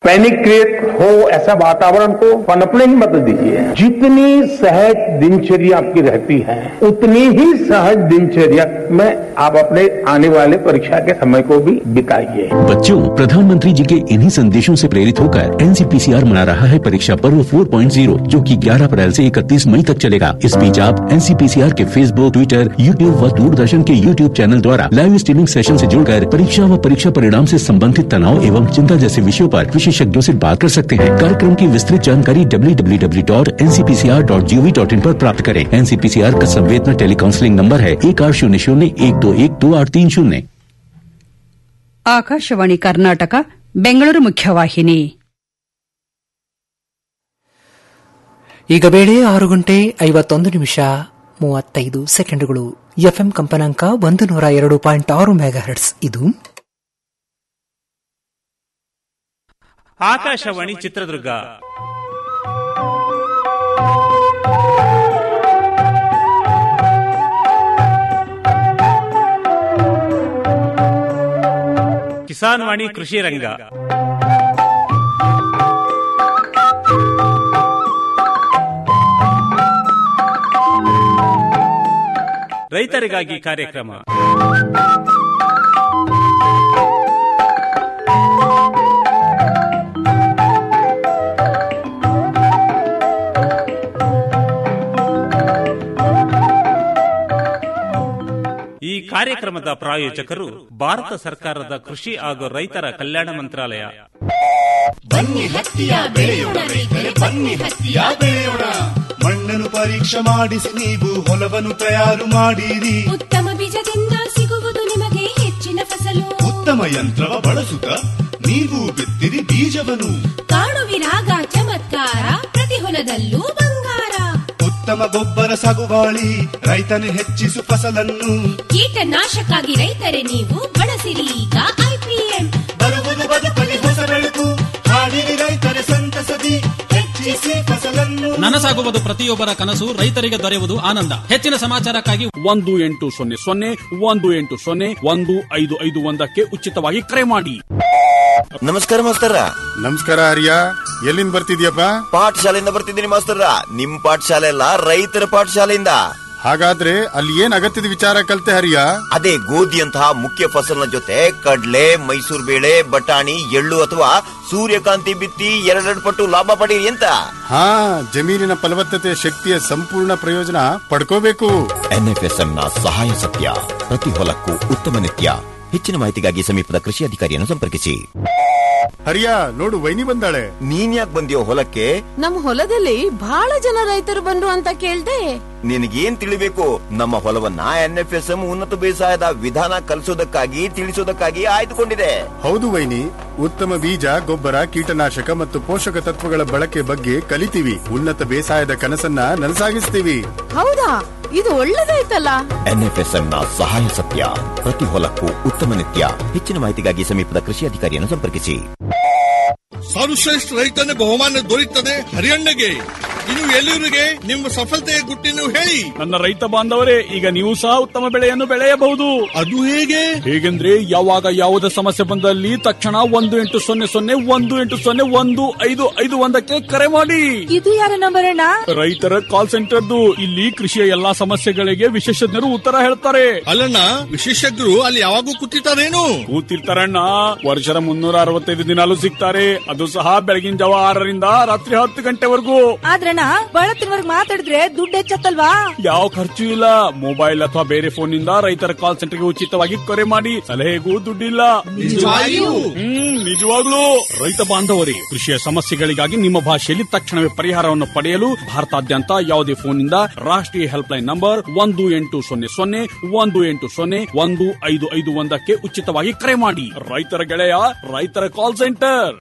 Panic create हो ऐसा वातावरण को पनपने ही मत दीजिए जितनी सहज दिनचर्या आपकी रहती है उतनी ही सहज दिनचर्या में आप अपने आने वाले परीक्षा के समय को भी बिताइए बच्चों प्रधानमंत्री जी के इन्हीं संदेशों से प्रेरित होकर एनसीपीसीआर मना रहा है परीक्षा पर्व 4.0 जो कि 11 अप्रैल से 31 मई तक चलेगा इस बीच आप एनसीपीसीआर के फेसबुक ट्विटर यूट्यूब व दूरदर्शन के यूट्यूब चैनल द्वारा लाइव स्ट्रीमिंग सेशन से जुड़कर परीक्षा व परीक्षा परिणाम से संबंधित तनाव एवं चिंता जैसे विषयों पर विशेषज्ञों से बात कर सकते हैं कार्यक्रम की विस्तृत जानकारी www.ncpcr.gov.in पर प्राप्त करें एनसीपीसीआर का संवेदना टेली काउंसलिंग नंबर है एक आठ शून्य शून्य एक दो एक दो आठ तीन शून्य ಆಕಾಶವಾಣಿ ಕರ್ನಾಟಕ ಬೆಂಗಳೂರು ಮುಖ್ಯವಾಹಿನಿ ಈಗ ವೇಳೆ ಆರು ಗಂಟೆ ಐವತ್ತೊಂದು ನಿಮಿಷ ಮೂವತ್ತೈದು ಸೆಕೆಂಡುಗಳು ಎಫ್ಎಂ ಕಂಪನಾಂಕ ಒಂದು ನೂರ ಎರಡು ಪಾಯಿಂಟ್ ಆರು ಮೆಗಾ ಹರ್ಟ್ಸ್ ಇದು ಆಕಾಶವಾಣಿ ಚಿತ್ರದುರ್ಗ ಕಿಸಾನ್ ವಾಣಿ ಕೃಷಿ ರಂಗ ರೈತರಿಗಾಗಿ ಕಾರ್ಯಕ್ರಮ ಈ ಕಾರ್ಯಕ್ರಮದ ಪ್ರಾಯೋಜಕರು ಭಾರತ ಸರ್ಕಾರದ ಕೃಷಿ ಹಾಗೂ ರೈತರ ಕಲ್ಯಾಣ ಮಂತ್ರಾಲಯ ಬನ್ನಿ ಹತ್ತಿಯ ಬೆಳೆಯೋಣ ರೈತರೆ ಬನ್ನಿ ಹತ್ತಿಯ ಬೆಳೆಯೋಣ ಮಣ್ಣನ್ನು ಪರೀಕ್ಷೆ ಮಾಡಿಸಿ ನೀವು ಹೊಲವನ್ನು ತಯಾರು ಮಾಡಿರಿ ಉತ್ತಮ ಬೀಜದಿಂದ ಸಿಗುವುದು ನಿಮಗೆ ಹೆಚ್ಚಿನ ಫಸಲು ಉತ್ತಮ ಯಂತ್ರವ ಬಳಸುತ್ತ ನೀವು ಬಿತ್ತಿರಿ ಬೀಜವನ್ನು ಕಾಣುವಿರಾಗ ಚಮತ್ಕಾರ ಪ್ರತಿ ಹೊಲದಲ್ಲೂ ಬಂಗಾರ ಉತ್ತಮ ಗೊಬ್ಬರ ಸಾಗುವಾಳಿ ರೈತನು ಹೆಚ್ಚಿಸು ಫಸಲನ್ನು ಕೀಟನಾಶಕ್ಕಾಗಿ ರೈತರೆ ನೀವು ಬಳಸಿರಿ ಈಗ ಐಪಿಎಂ ಬರುವುದು ಬದುಕಲಿ ಹೊಸ ಬೆಳಕು ಹಾಡಿರಿ ರೈತರೆ ಸಂತಸದಿ ಹೆಚ್ಚಿಸಿ ಫಸಲನ್ನು ನನಸಾಗುವುದು ಪ್ರತಿಯೊಬ್ಬರ ಕನಸು ರೈತರಿಗೆ ದೊರೆಯುವುದು ಆನಂದ ಹೆಚ್ಚಿನ ಸಮಾಚಾರಕ್ಕಾಗಿ ಒಂದು ಎಂಟು ಸೊನ್ನೆ ಸೊನ್ನೆ ಒಂದು ಎಂಟು ಸೊನ್ನೆ ಒಂದು ಐದು ಐದು ಒಂದಕ್ಕೆ ಉಚಿತವಾಗಿ ಕರೆ ಮಾಡಿ ನಮಸ್ಕಾರ ಮಾಸ್ತರ ನಮಸ್ಕಾರ ಹರಿಯ ಎಲ್ಲಿಂದ ಬರ್ತಿದ್ಯಪ್ಪ ಪಾಠಶಾಲೆಯಿಂದ ಬರ್ತಿದ್ದೀನಿ ಮಾಸ್ತರ ನಿಮ್ ಪಾಠಶಾಲೆ ಅಲ್ಲ ರೈತರ ಪಾಠಶಾಲೆಯಿಂದ ಹಾಗಾದ್ರೆ ಅಲ್ಲಿ ಏನ್ ಅಗತ್ಯದ ವಿಚಾರ ಕಲ್ತೆ ಹರಿಯ ಅದೇ ಗೋಧಿಯಂತಹ ಮುಖ್ಯ ಫಸಲಿನ ಜೊತೆ ಕಡ್ಲೆ ಮೈಸೂರು ಬೇಳೆ ಬಟಾಣಿ ಎಳ್ಳು ಅಥವಾ ಸೂರ್ಯಕಾಂತಿ ಬಿತ್ತಿ ಎರಡೆರಡು ಪಟ್ಟು ಲಾಭ ಪಡೀರಿ ಅಂತ ಹಾ ಜಮೀನಿನ ಫಲವತ್ತತೆ ಶಕ್ತಿಯ ಸಂಪೂರ್ಣ ಪ್ರಯೋಜನ ಪಡ್ಕೋಬೇಕು ಎನ್ಎಫ್ಎಸ್ಎಂ ನ ಸಹಾಯ ಸತ್ಯ ಪ್ರತಿ ಹೊಲಕ್ಕೂ ಉತ್ತಮ ನಿತ್ಯ ಹೆಚ್ಚಿನ ಮಾಹಿತಿಗಾಗಿ ಸಮೀಪದ ಕೃಷಿ ಅಧಿಕಾರಿಯನ್ನು ಸಂಪರ್ಕಿಸಿ ಹರಿಯ ನೋಡು ವೈನಿ ಬಂದಾಳೆ ನೀನ್ ಯಾಕೆ ಬಂದಿಯೋ ಹೊಲಕ್ಕೆ ನಮ್ ಹೊಲದಲ್ಲಿ ಬಹಳ ಜನ ರೈತರು ಬಂದ್ರು ಅಂತ ಕೇಳ್ದೆ ನಿನಗೇನ್ ತಿಳಿಬೇಕು ನಮ್ಮ ಹೊಲವನ್ನ ಎನ್ಎಫ್ಎಸ್ಎಂ ಉನ್ನತ ಬೇಸಾಯದ ವಿಧಾನ ಕಲಿಸೋದಕ್ಕಾಗಿ ತಿಳಿಸೋದಕ್ಕಾಗಿ ಆಯ್ದುಕೊಂಡಿದೆ ಹೌದು ವೈನಿ ಉತ್ತಮ ಬೀಜ ಗೊಬ್ಬರ ಕೀಟನಾಶಕ ಮತ್ತು ಪೋಷಕ ತತ್ವಗಳ ಬಳಕೆ ಬಗ್ಗೆ ಕಲಿತೀವಿ ಉನ್ನತ ಬೇಸಾಯದ ಕನಸನ್ನ ನನಸಾಗಿಸ್ತೀವಿ ಹೌದಾ ಇದು ಒಳ್ಳೇದಾಯ್ತಲ್ಲ ಎನ್ಎಫ್ಎಸ್ಎಂ ನ ಸಹಾಯ ಸತ್ಯ ಪ್ರತಿ ಹೊಲಕ್ಕೂ ಉತ್ತಮ ನಿತ್ಯ ಹೆಚ್ಚಿನ ಮಾಹಿತಿಗಾಗಿ ಸಮೀಪದ ಕೃಷಿ ಅಧಿಕಾರಿಯನ್ನು ಸಂಪರ್ಕಿಸಿ ಸರ್ವಶ್ರೇಷ್ಠ ರೈತನ ಬಹುಮಾನ ದೊರೆಯುತ್ತದೆ ಹರಿಯಣ್ಣಗೆ ಇನ್ನು ಎಲ್ಲರಿಗೆ ನಿಮ್ಮ ಸಫಲತೆಯ ಗುಟ್ಟಿನ ಹೇಳಿ ನನ್ನ ರೈತ ಬಾಂಧವರೇ ಈಗ ನೀವು ಸಹ ಉತ್ತಮ ಬೆಳೆಯನ್ನು ಬೆಳೆಯಬಹುದು ಅದು ಹೇಗೆ ಹೇಗೆಂದ್ರೆ ಯಾವಾಗ ಯಾವುದೇ ಸಮಸ್ಯೆ ಬಂದಲ್ಲಿ ತಕ್ಷಣ ಒಂದು ಎಂಟು ಸೊನ್ನೆ ಸೊನ್ನೆ ಒಂದು ಎಂಟು ಸೊನ್ನೆ ಒಂದು ಐದು ಐದು ಒಂದಕ್ಕೆ ಕರೆ ಮಾಡಿ ಇದು ಯಾರ ನಂಬರ್ ಅಣ್ಣ ರೈತರ ಕಾಲ್ ಸೆಂಟರ್ದು ಇಲ್ಲಿ ಕೃಷಿಯ ಎಲ್ಲಾ ಸಮಸ್ಯೆಗಳಿಗೆ ವಿಶೇಷಜ್ಞರು ಉತ್ತರ ಹೇಳ್ತಾರೆ ಅಲ್ಲಣ್ಣ ವಿಶೇಷಜ್ಞರು ಅಲ್ಲಿ ಯಾವಾಗೂ ಕೂತಿರ್ತಾರೇನು ಕೂತಿರ್ತಾರಣ್ಣ ವರ್ಷದ ಮುನ್ನೂರ ಅರವತ್ತೈದು ದಿನಾಲು ಸಿಗ್ತಾರೆ ಅದು ಸಹ ಬೆಳಗಿನ ಜಾವ ಆರರಿಂದ ರಾತ್ರಿ ಹತ್ತು ಗಂಟೆವರೆಗೂ ಆದ್ರಣ್ಣ ಬಳತ್ತಿನವರ್ಗ್ ಮಾತಾಡಿದ್ರೆ ದುಡ್ಡು ಹೆಚ್ಚತ್ತಲ್ವಾ ಯಾವ ಖರ್ಚು ಇಲ್ಲ ಮೊಬೈಲ್ ಅಥವಾ ಬೇರೆ ಫೋನ್ ನಿಂದ ರೈತರ ಕಾಲ್ ಸೆಂಟರ್ಗೆ ಉಚಿತವಾಗಿ ಕರೆ ಮಾಡಿ ಸಲಹೆಗೂ ದುಡ್ಡಿಲ್ಲ ನಿಜವಾಗಿಯೂ? ಹ್ಮ್ ನಿಜವಾಗ್ಲೂ ರೈತ ಬಾಂಧವರೇ ಕೃಷಿಯ ಸಮಸ್ಯೆಗಳಿಗಾಗಿ ನಿಮ್ಮ ಭಾಷೆಯಲ್ಲಿ ತಕ್ಷಣವೇ ಪರಿಹಾರವನ್ನು ಪಡೆಯಲು ಭಾರತಾದ್ಯಂತ ಯಾವುದೇ ಫೋನ್ ನಿಂದ ರಾಷ್ಟ್ರೀಯ ಹೆಲ್ಪ್ ಲೈನ್ ನಂಬರ್ ಒಂದು ಎಂಟು ಸೊನ್ನೆ ಸೊನ್ನೆ ಒಂದು ಎಂಟು ಸೊನ್ನೆ ಒಂದು ಐದು ಐದು ಒಂದಕ್ಕೆ ಉಚಿತವಾಗಿ ಕರೆ ಮಾಡಿ ರೈತರ ಗೆಳೆಯ ರೈತರ ಕಾಲ್ ಸೆಂಟರ್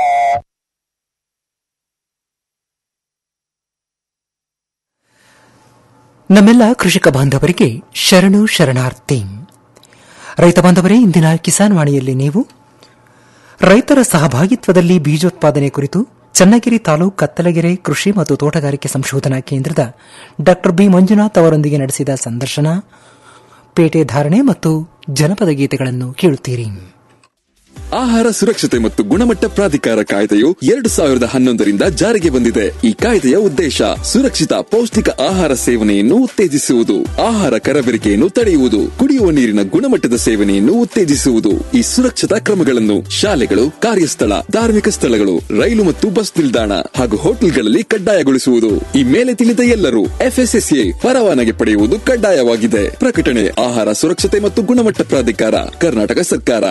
ನಮ್ಮೆಲ್ಲ ಕೃಷಿಕ ಬಾಂಧವರಿಗೆ ಶರಣು ಶರಣಾರ್ಥಿ ರೈತ ಬಾಂಧವರೇ ಇಂದಿನ ಕಿಸಾನ್ ವಾಣಿಯಲ್ಲಿ ನೀವು ರೈತರ ಸಹಭಾಗಿತ್ವದಲ್ಲಿ ಬೀಜೋತ್ಪಾದನೆ ಕುರಿತು ಚನ್ನಗಿರಿ ತಾಲೂಕು ಕತ್ತಲಗೆರೆ ಕೃಷಿ ಮತ್ತು ತೋಟಗಾರಿಕೆ ಸಂಶೋಧನಾ ಕೇಂದ್ರದ ಡಾ ಬಿ ಮಂಜುನಾಥ್ ಅವರೊಂದಿಗೆ ನಡೆಸಿದ ಸಂದರ್ಶನ ಪೇಟೆ ಧಾರಣೆ ಮತ್ತು ಜನಪದ ಗೀತೆಗಳನ್ನು ಕೇಳುತ್ತೀರಿ ಆಹಾರ ಸುರಕ್ಷತೆ ಮತ್ತು ಗುಣಮಟ್ಟ ಪ್ರಾಧಿಕಾರ ಕಾಯ್ದೆಯು ಎರಡು ಸಾವಿರದ ಹನ್ನೊಂದರಿಂದ ಜಾರಿಗೆ ಬಂದಿದೆ ಈ ಕಾಯ್ದೆಯ ಉದ್ದೇಶ ಸುರಕ್ಷಿತ ಪೌಷ್ಟಿಕ ಆಹಾರ ಸೇವನೆಯನ್ನು ಉತ್ತೇಜಿಸುವುದು ಆಹಾರ ಕರಬೇರಿಕೆಯನ್ನು ತಡೆಯುವುದು ಕುಡಿಯುವ ನೀರಿನ ಗುಣಮಟ್ಟದ ಸೇವನೆಯನ್ನು ಉತ್ತೇಜಿಸುವುದು ಈ ಸುರಕ್ಷತಾ ಕ್ರಮಗಳನ್ನು ಶಾಲೆಗಳು ಕಾರ್ಯಸ್ಥಳ ಧಾರ್ಮಿಕ ಸ್ಥಳಗಳು ರೈಲು ಮತ್ತು ಬಸ್ ನಿಲ್ದಾಣ ಹಾಗೂ ಹೋಟೆಲ್ಗಳಲ್ಲಿ ಕಡ್ಡಾಯಗೊಳಿಸುವುದು ಈ ಮೇಲೆ ತಿಳಿದ ಎಲ್ಲರೂ ಎಫ್ಎಸ್ಎಸ್ಎ ಪರವಾನಗಿ ಪಡೆಯುವುದು ಕಡ್ಡಾಯವಾಗಿದೆ ಪ್ರಕಟಣೆ ಆಹಾರ ಸುರಕ್ಷತೆ ಮತ್ತು ಗುಣಮಟ್ಟ ಪ್ರಾಧಿಕಾರ ಕರ್ನಾಟಕ ಸರ್ಕಾರ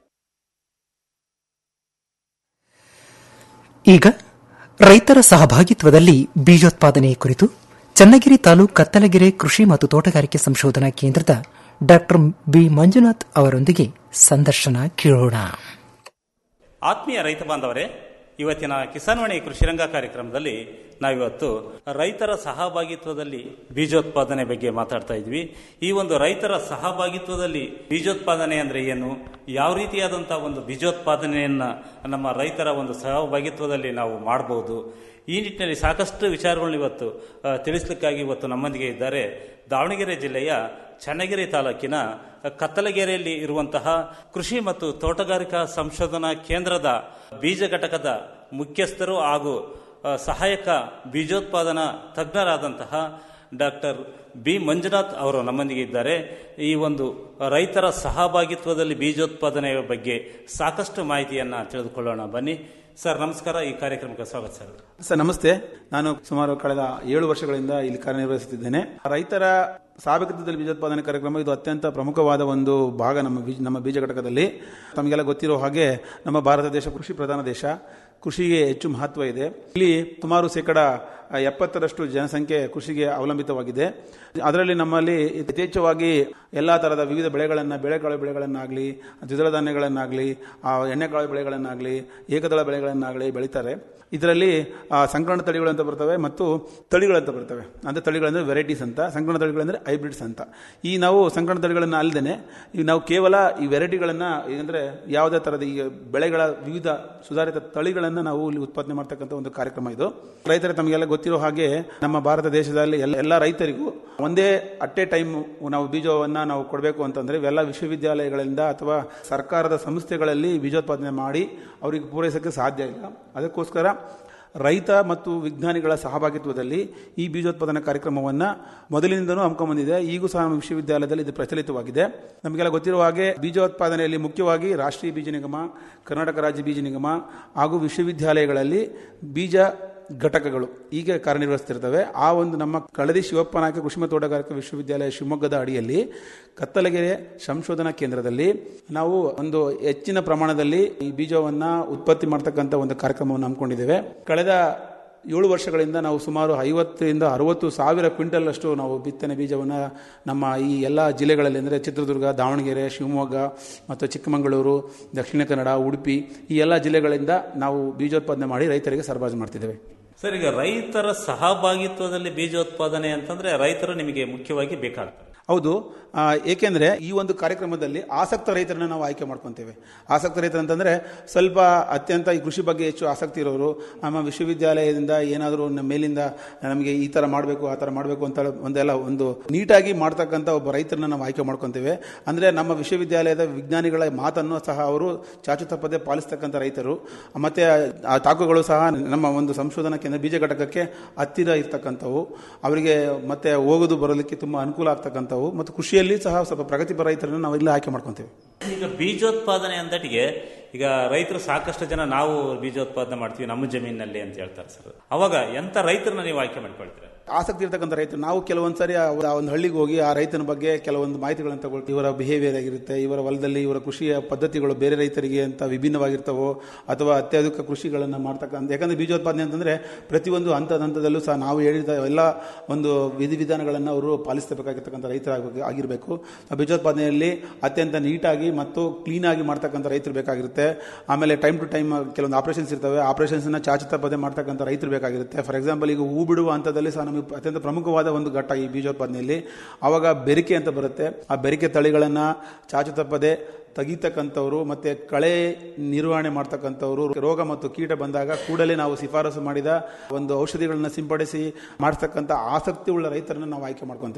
ಈಗ ರೈತರ ಸಹಭಾಗಿತ್ವದಲ್ಲಿ ಬೀಜೋತ್ಪಾದನೆ ಕುರಿತು ಚನ್ನಗಿರಿ ತಾಲೂಕು ಕತ್ತಲಗೆರೆ ಕೃಷಿ ಮತ್ತು ತೋಟಗಾರಿಕೆ ಸಂಶೋಧನಾ ಕೇಂದ್ರದ ಡಾಕ್ಟರ್ ಬಿ ಮಂಜುನಾಥ್ ಅವರೊಂದಿಗೆ ಸಂದರ್ಶನ ಕೇಳೋಣ ಆತ್ಮೀಯ ರೈತ ಬಾಂಧವರೇ ಇವತ್ತಿನ ಕಿಸಾನ್ವಾಣಿ ಕೃಷಿರಂಗ ಕಾರ್ಯಕ್ರಮದಲ್ಲಿ ನಾವಿವತ್ತು ರೈತರ ಸಹಭಾಗಿತ್ವದಲ್ಲಿ ಬೀಜೋತ್ಪಾದನೆ ಬಗ್ಗೆ ಮಾತಾಡ್ತಾ ಇದ್ವಿ ಈ ಒಂದು ರೈತರ ಸಹಭಾಗಿತ್ವದಲ್ಲಿ ಬೀಜೋತ್ಪಾದನೆ ಅಂದ್ರೆ ಏನು ಯಾವ ರೀತಿಯಾದಂತಹ ಒಂದು ಬೀಜೋತ್ಪಾದನೆಯನ್ನ ನಮ್ಮ ರೈತರ ಒಂದು ಸಹಭಾಗಿತ್ವದಲ್ಲಿ ನಾವು ಮಾಡಬಹುದು ಈ ನಿಟ್ಟಿನಲ್ಲಿ ಸಾಕಷ್ಟು ವಿಚಾರಗಳನ್ನ ಇವತ್ತು ಆ, ತಿಳಿಸ್ಲಿಕ್ಕಾಗಿ ಇವತ್ತು ನಮ್ಮೊಂದಿಗೆ ಇದ್ದಾರೆ ದಾವಣಗೆರೆ ಜಿಲ್ಲೆಯ ಚನ್ನಗಿರಿ ತಾಲೂಕಿನ ಕತ್ತಲಗೆರೆಯಲ್ಲಿ ಇರುವಂತಹ ಕೃಷಿ ಮತ್ತು ತೋಟಗಾರಿಕಾ ಸಂಶೋಧನಾ ಕೇಂದ್ರದ ಬೀಜ ಘಟಕದ ಮುಖ್ಯಸ್ಥರು ಹಾಗೂ ಆ, ಸಹಾಯಕ ಬೀಜೋತ್ಪಾದನಾ ತಜ್ಞರಾದಂತಹ ಡಾಕ್ಟರ್ ಬಿ ಮಂಜುನಾಥ್ ಅವರು ನಮ್ಮೊಂದಿಗೆ ಇದ್ದಾರೆ ಈ ಒಂದು ರೈತರ ಸಹಭಾಗಿತ್ವದಲ್ಲಿ ಬೀಜೋತ್ಪಾದನೆಯ ಬಗ್ಗೆ ಸಾಕಷ್ಟು ಮಾಹಿತಿಯನ್ನ ತಿಳಿದುಕೊಳ್ಳೋಣ ಬನ್ನಿ ಸರ್ ನಮಸ್ಕಾರ ಈ ಕಾರ್ಯಕ್ರಮಕ್ಕೆ ಸ್ವಾಗತ ಸರ್ ಸರ್ ನಮಸ್ತೆ ನಾನು ಸುಮಾರು ಕಳೆದ ಏಳು ವರ್ಷಗಳಿಂದ ಇಲ್ಲಿ ಕಾರ್ಯನಿರ್ವಹಿಸುತ್ತಿದ್ದೇನೆ ರೈತರ ಸಾಬೀಕೃತದಲ್ಲಿ ಬೀಜೋತ್ಪಾದನೆ ಕಾರ್ಯಕ್ರಮ ಇದು ಅತ್ಯಂತ ಪ್ರಮುಖವಾದ ಒಂದು ಭಾಗ ನಮ್ಮ ಬೀಜ ನಮ್ಮ ಬೀಜ ಘಟಕದಲ್ಲಿ ತಮಗೆಲ್ಲ ಗೊತ್ತಿರೋ ಹಾಗೆ ನಮ್ಮ ಭಾರತ ದೇಶ ಕೃಷಿ ಪ್ರಧಾನ ದೇಶ ಕೃಷಿಗೆ ಹೆಚ್ಚು ಮಹತ್ವ ಇದೆ ಇಲ್ಲಿ ಸುಮಾರು ಶೇಕಡ ಎಪ್ಪತ್ತರಷ್ಟು ಜನಸಂಖ್ಯೆ ಕೃಷಿಗೆ ಅವಲಂಬಿತವಾಗಿದೆ ಅದರಲ್ಲಿ ನಮ್ಮಲ್ಲಿ ಯಥೇಚ್ಛವಾಗಿ ಎಲ್ಲಾ ತರಹದ ವಿವಿಧ ಬೆಳೆಗಳನ್ನ ಬೇಳೆಕಾಳು ಬೆಳೆಗಳನ್ನಾಗಲಿ ದ್ವಿದಳ ಧಾನ್ಯಗಳನ್ನಾಗಲಿ ಆ ಎಣ್ಣೆಕಾಳು ಬೆಳೆಗಳನ್ನಾಗಲಿ ಏಕದಳ ಬೆಳೆಗಳನ್ನಾಗಲಿ ಬೆಳೀತಾರೆ ಇದರಲ್ಲಿ ಆ, ಸಂಕರಣ ತಳಿಗಳು ಅಂತ ಬರ್ತವೆ ಮತ್ತು ತಳಿಗಳಂತ ಬರ್ತವೆ ಅಂದ್ರೆ ತಳಿಗಳಂದ್ರೆ ವೆರೈಟೀಸ್ ಅಂತ ಸಂಕರಣ ತಳಿಗಳಂದ್ರೆ ಹೈಬ್ರಿಡ್ಸ್ ಅಂತ ಈ ನಾವು ಸಂಕರಣ ತಳಿಗಳನ್ನ ಅಲ್ಲದೆ ಈಗ ನಾವು ಕೇವಲ ಈ ವೆರೈಟಿಗಳನ್ನ ಅಂದ್ರೆ ಯಾವುದೇ ತರಹದ ಈ ಬೆಳೆಗಳ ವಿವಿಧ ಸುಧಾರಿತ ತಳಿಗಳನ್ನ ನಾವು ಇಲ್ಲಿ ಉತ್ಪಾದನೆ ಮಾಡ್ತಕ್ಕಂಥ ಒಂದು ಕಾರ್ಯಕ್ರಮ ಇದು ರೈತರ ತಮಗೆಲ್ಲ ಗೊತ್ತಿರೋ ಹಾಗೆ ನಮ್ಮ ಭಾರತ ದೇಶದಲ್ಲಿ ಎಲ್ಲ ಎಲ್ಲ ರೈತರಿಗೂ ಒಂದೇ ಅಟ್ ಎ ಟೈಮ್ ನಾವು ಬೀಜವನ್ನ ನಾವು ಕೊಡಬೇಕು ಅಂತಂದ್ರೆ ಇವೆಲ್ಲ ವಿಶ್ವವಿದ್ಯಾಲಯಗಳಿಂದ ಅಥವಾ ಸರ್ಕಾರದ ಸಂಸ್ಥೆಗಳಲ್ಲಿ ಬೀಜೋತ್ಪಾದನೆ ಮಾಡಿ ಅವರಿಗೆ ಪೂರೈಸಕ್ಕೆ ಸಾಧ್ಯ ಇಲ್ಲ ಅದಕ್ಕೋಸ್ಕರ ರೈತ ಮತ್ತು ವಿಜ್ಞಾನಿಗಳ ಸಹಭಾಗಿತ್ವದಲ್ಲಿ ಈ ಬೀಜೋತ್ಪಾದನಾ ಕಾರ್ಯಕ್ರಮವನ್ನ ಮೊದಲಿನಿಂದನೂ ಹಮ್ಮಿಕೊಂಡಿದೆ ಈಗೂ ಸಹ ನಮ್ಮ ವಿಶ್ವವಿದ್ಯಾಲಯದಲ್ಲಿ ಇದು ಪ್ರಚಲಿತವಾಗಿದೆ ನಮಗೆಲ್ಲ ಗೊತ್ತಿರುವ ಹಾಗೆ ಬೀಜೋತ್ಪಾದನೆಯಲ್ಲಿ ಮುಖ್ಯವಾಗಿ ರಾಷ್ಟ್ರೀಯ ಬೀಜ ನಿಗಮ ಕರ್ನಾಟಕ ರಾಜ್ಯ ಬೀಜ ನಿಗಮ ಹಾಗೂ ವಿಶ್ವವಿದ್ಯಾಲಯಗಳಲ್ಲಿ ಬೀಜ ಘಟಕಗಳು ಹೀಗೆ ಕಾರ್ಯನಿರ್ವಹಿಸ್ತಿರ್ತವೆ ಆ ಒಂದು ನಮ್ಮ ಕಳದಿ ಶಿವಪ್ಪ ನಾಯಕ ಕೃಷಿ ಮತ್ತು ತೋಟಗಾರಿಕಾ ವಿಶ್ವವಿದ್ಯಾಲಯ ಶಿವಮೊಗ್ಗದ ಅಡಿಯಲ್ಲಿ ಕತ್ತಲಗೆರೆ ಸಂಶೋಧನಾ ಕೇಂದ್ರದಲ್ಲಿ ನಾವು ಒಂದು ಹೆಚ್ಚಿನ ಪ್ರಮಾಣದಲ್ಲಿ ಈ ಬೀಜವನ್ನ ಉತ್ಪತ್ತಿ ಮಾಡ್ತಕ್ಕಂಥ ಒಂದು ಕಾರ್ಯಕ್ರಮವನ್ನು ಹಮ್ಮಿಕೊಂಡಿದ್ದೇವೆ ಕಳೆದ ಏಳು ವರ್ಷಗಳಿಂದ ನಾವು ಸುಮಾರು ಐವತ್ತರಿಂದ ಅರವತ್ತು ಸಾವಿರ ಕ್ವಿಂಟಲ್ ಅಷ್ಟು ನಾವು ಬಿತ್ತನೆ ಬೀಜವನ್ನು ನಮ್ಮ ಈ ಎಲ್ಲ ಜಿಲ್ಲೆಗಳಲ್ಲಿ ಅಂದರೆ ಚಿತ್ರದುರ್ಗ ದಾವಣಗೆರೆ ಶಿವಮೊಗ್ಗ ಮತ್ತು ಚಿಕ್ಕಮಗಳೂರು ದಕ್ಷಿಣ ಕನ್ನಡ ಉಡುಪಿ ಈ ಎಲ್ಲ ಜಿಲ್ಲೆಗಳಿಂದ ನಾವು ಬೀಜೋತ್ಪಾದನೆ ಮಾಡಿ ರೈತರಿಗೆ ಸರಬರಾಜು ಮಾಡ್ತಿದ್ದೇವೆ ಸರ್ ಈಗ ರೈತರ ಸಹಭಾಗಿತ್ವದಲ್ಲಿ ಬೀಜೋತ್ಪಾದನೆ ಅಂತಂದ್ರೆ ರೈತರು ನಿಮಗೆ ಮುಖ್ಯವಾಗಿ ಬೇಕಾಗ್ತದೆ ಹೌದು ಆ, ಏಕೆಂದ್ರೆ ಈ ಒಂದು ಕಾರ್ಯಕ್ರಮದಲ್ಲಿ ಆಸಕ್ತ ರೈತರನ್ನ ನಾವು ಆಯ್ಕೆ ಮಾಡ್ಕೊಂತೇವೆ ಆಸಕ್ತ ರೈತರು ಅಂತಂದ್ರೆ ಸ್ವಲ್ಪ ಅತ್ಯಂತ ಈ ಕೃಷಿ ಬಗ್ಗೆ ಹೆಚ್ಚು ಆಸಕ್ತಿ ಇರೋರು ನಮ್ಮ ವಿಶ್ವವಿದ್ಯಾಲಯದಿಂದ ಏನಾದರೂ ನಮ್ಮ ಮೇಲಿಂದ ನಮಗೆ ಈ ತರ ಮಾಡಬೇಕು ಆ ತರ ಮಾಡಬೇಕು ಅಂತ ಒಂದೆಲ್ಲ ಒಂದು ನೀಟಾಗಿ ಮಾಡ್ತಕ್ಕಂಥ ಒಬ್ಬ ರೈತರನ್ನ ನಾವು ಆಯ್ಕೆ ಮಾಡ್ಕೊಂತೇವೆ ಅಂದ್ರೆ ನಮ್ಮ ವಿಶ್ವವಿದ್ಯಾಲಯದ ವಿಜ್ಞಾನಿಗಳ ಮಾತನ್ನು ಸಹ ಅವರು ಚಾಚು ತಪ್ಪದೆ ಪಾಲಿಸ್ತಕ್ಕಂಥ ರೈತರು ಮತ್ತೆ ಆ ತಾಕುಗಳು ಸಹ ನಮ್ಮ ಒಂದು ಸಂಶೋಧನಾ ಕೇಂದ್ರ ಬೀಜ ಘಟಕಕ್ಕೆ ಹತ್ತಿರ ಇರ್ತಕ್ಕಂಥವು ಅವರಿಗೆ ಮತ್ತೆ ಹೋಗೋದು ಬರೋದಕ್ಕೆ ತುಂಬಾ ಅನುಕೂಲ ಆಗ್ತಕ್ಕಂಥವು ಮತ್ತು ಕೃಷಿಯಲ್ಲಿ ಸಹ ಸ್ವಲ್ಪ ಪ್ರಗತಿಪರ ರೈತರನ್ನು ನಾವು ಇಲ್ಲಿ ಆಯ್ಕೆ ಮಾಡ್ಕೊಂತೇವೆ ಈಗ ಬೀಜೋತ್ಪಾದನೆ ಅಂದಟಿಗೆ ಈಗ ರೈತರು ಸಾಕಷ್ಟು ಜನ ನಾವು ಬೀಜೋತ್ಪಾದನೆ ಮಾಡ್ತೀವಿ ನಮ್ಮ ಜಮೀನಿನಲ್ಲಿ ಅಂತ ಹೇಳ್ತಾರೆ ಸರ್ ಅವಾಗ ಎಂತ ರೈತರನ್ನ ನೀವು ಆಯ್ಕೆ ಮಾಡ್ಕೊಳ್ತೀರಾ ಆಸಕ್ತಿ ಇರ್ತಕ್ಕಂಥ ರೈತರು ನಾವು ಕೆಲವೊಂದ್ಸರಿ ಆ ಒಂದು ಹಳ್ಳಿಗೆ ಹೋಗಿ ಆ ರೈತನ ಬಗ್ಗೆ ಕೆಲವೊಂದು ಮಾಹಿತಿಗಳನ್ನು ತಗೊಳ್ತೀವಿ ಇವರ ಬಿಹೇವಿಯರ್ ಆಗಿರುತ್ತೆ ಇವರ ಹೊಲದಲ್ಲಿ ಇವರ ಕೃಷಿಯ ಪದ್ಧತಿಗಳು ಬೇರೆ ರೈತರಿಗೆ ಅಂತ ವಿಭಿನ್ನವಾಗಿರ್ತವೋ ಅಥವಾ ಅತ್ಯಧಿಕ ಕೃಷಿಗಳನ್ನು ಮಾಡ್ತಕ್ಕಂಥ ಯಾಕಂದ್ರೆ ಬೀಜೋತ್ಪಾದನೆ ಅಂತಂದ್ರೆ ಪ್ರತಿಯೊಂದು ಹಂತದ ಹಂತದಲ್ಲೂ ಸಹ ನಾವು ಹೇಳಿದ ಎಲ್ಲ ಒಂದು ವಿಧಿವಿಧಾನಗಳನ್ನು ಅವರು ಪಾಲಿಸಬೇಕಾಗಿರ್ತಕ್ಕಂಥ ರೈತರಾಗಬೇಕು ಆಗಿರಬೇಕು ಆ ಬೀಜೋತ್ಪಾದನೆಯಲ್ಲಿ ಅತ್ಯಂತ ನೀಟಾಗಿ ಮತ್ತು ಕ್ಲೀನ್ ಆಗಿ ಮಾಡ್ತಕ್ಕಂಥ ರೈತರು ಬೇಕಾಗಿರುತ್ತೆ ಆಮೇಲೆ ಟೈಮ್ ಟು ಟೈಮ್ ಕೆಲವೊಂದು ಆಪರೇಷನ್ಸ್ ಇರ್ತವೆ ಆಪರೇಷನ್ಸ್ನ ಚಾಚು ತಪ್ಪದೆ ಮಾಡ್ತಕ್ಕಂಥ ರೈತರು ಬೇಕಾಗಿರುತ್ತೆ ಫಾರ್ ಎಕ್ಸಾಂಪಲ್ ಈಗ ಹೂ ಬಿಡುವ ಹಂತದಲ್ಲಿ ಸಹ ನಮಗೆ ಅತ್ಯಂತ ಪ್ರಮುಖವಾದ ಒಂದು ಘಟ್ಟ ಈ ಬೀಜೋತ್ಪಾದನೆಯಲ್ಲಿ ಆವಾಗ ಬೆರಿಕೆ ಅಂತ ಬರುತ್ತೆ ಆ ಬೆರಿಕೆ ತಳಿಗಳನ್ನ ಚಾಚು ತಪ್ಪದೆ ತೆಗಿತಕ್ಕಂಥವ್ರು ಮತ್ತೆ ಕಳೆ ನಿರ್ವಹಣೆ ಮಾಡ್ತಕ್ಕಂಥವ್ರು ರೋಗ ಮತ್ತು ಕೀಟ ಬಂದಾಗ ಕೂಡಲೇ ನಾವು ಶಿಫಾರಸು ಮಾಡಿದ ಒಂದು ಔಷಧಿಗಳನ್ನ ಸಿಂಪಡಿಸಿ ಮಾಡ್ತಕ್ಕಂಥ ಆಸಕ್ತಿ ಉಳ್ಳ ರೈತರನ್ನ ನಾವು ಆಯ್ಕೆ ಮಾಡ್ಕೊಂತೇವೆ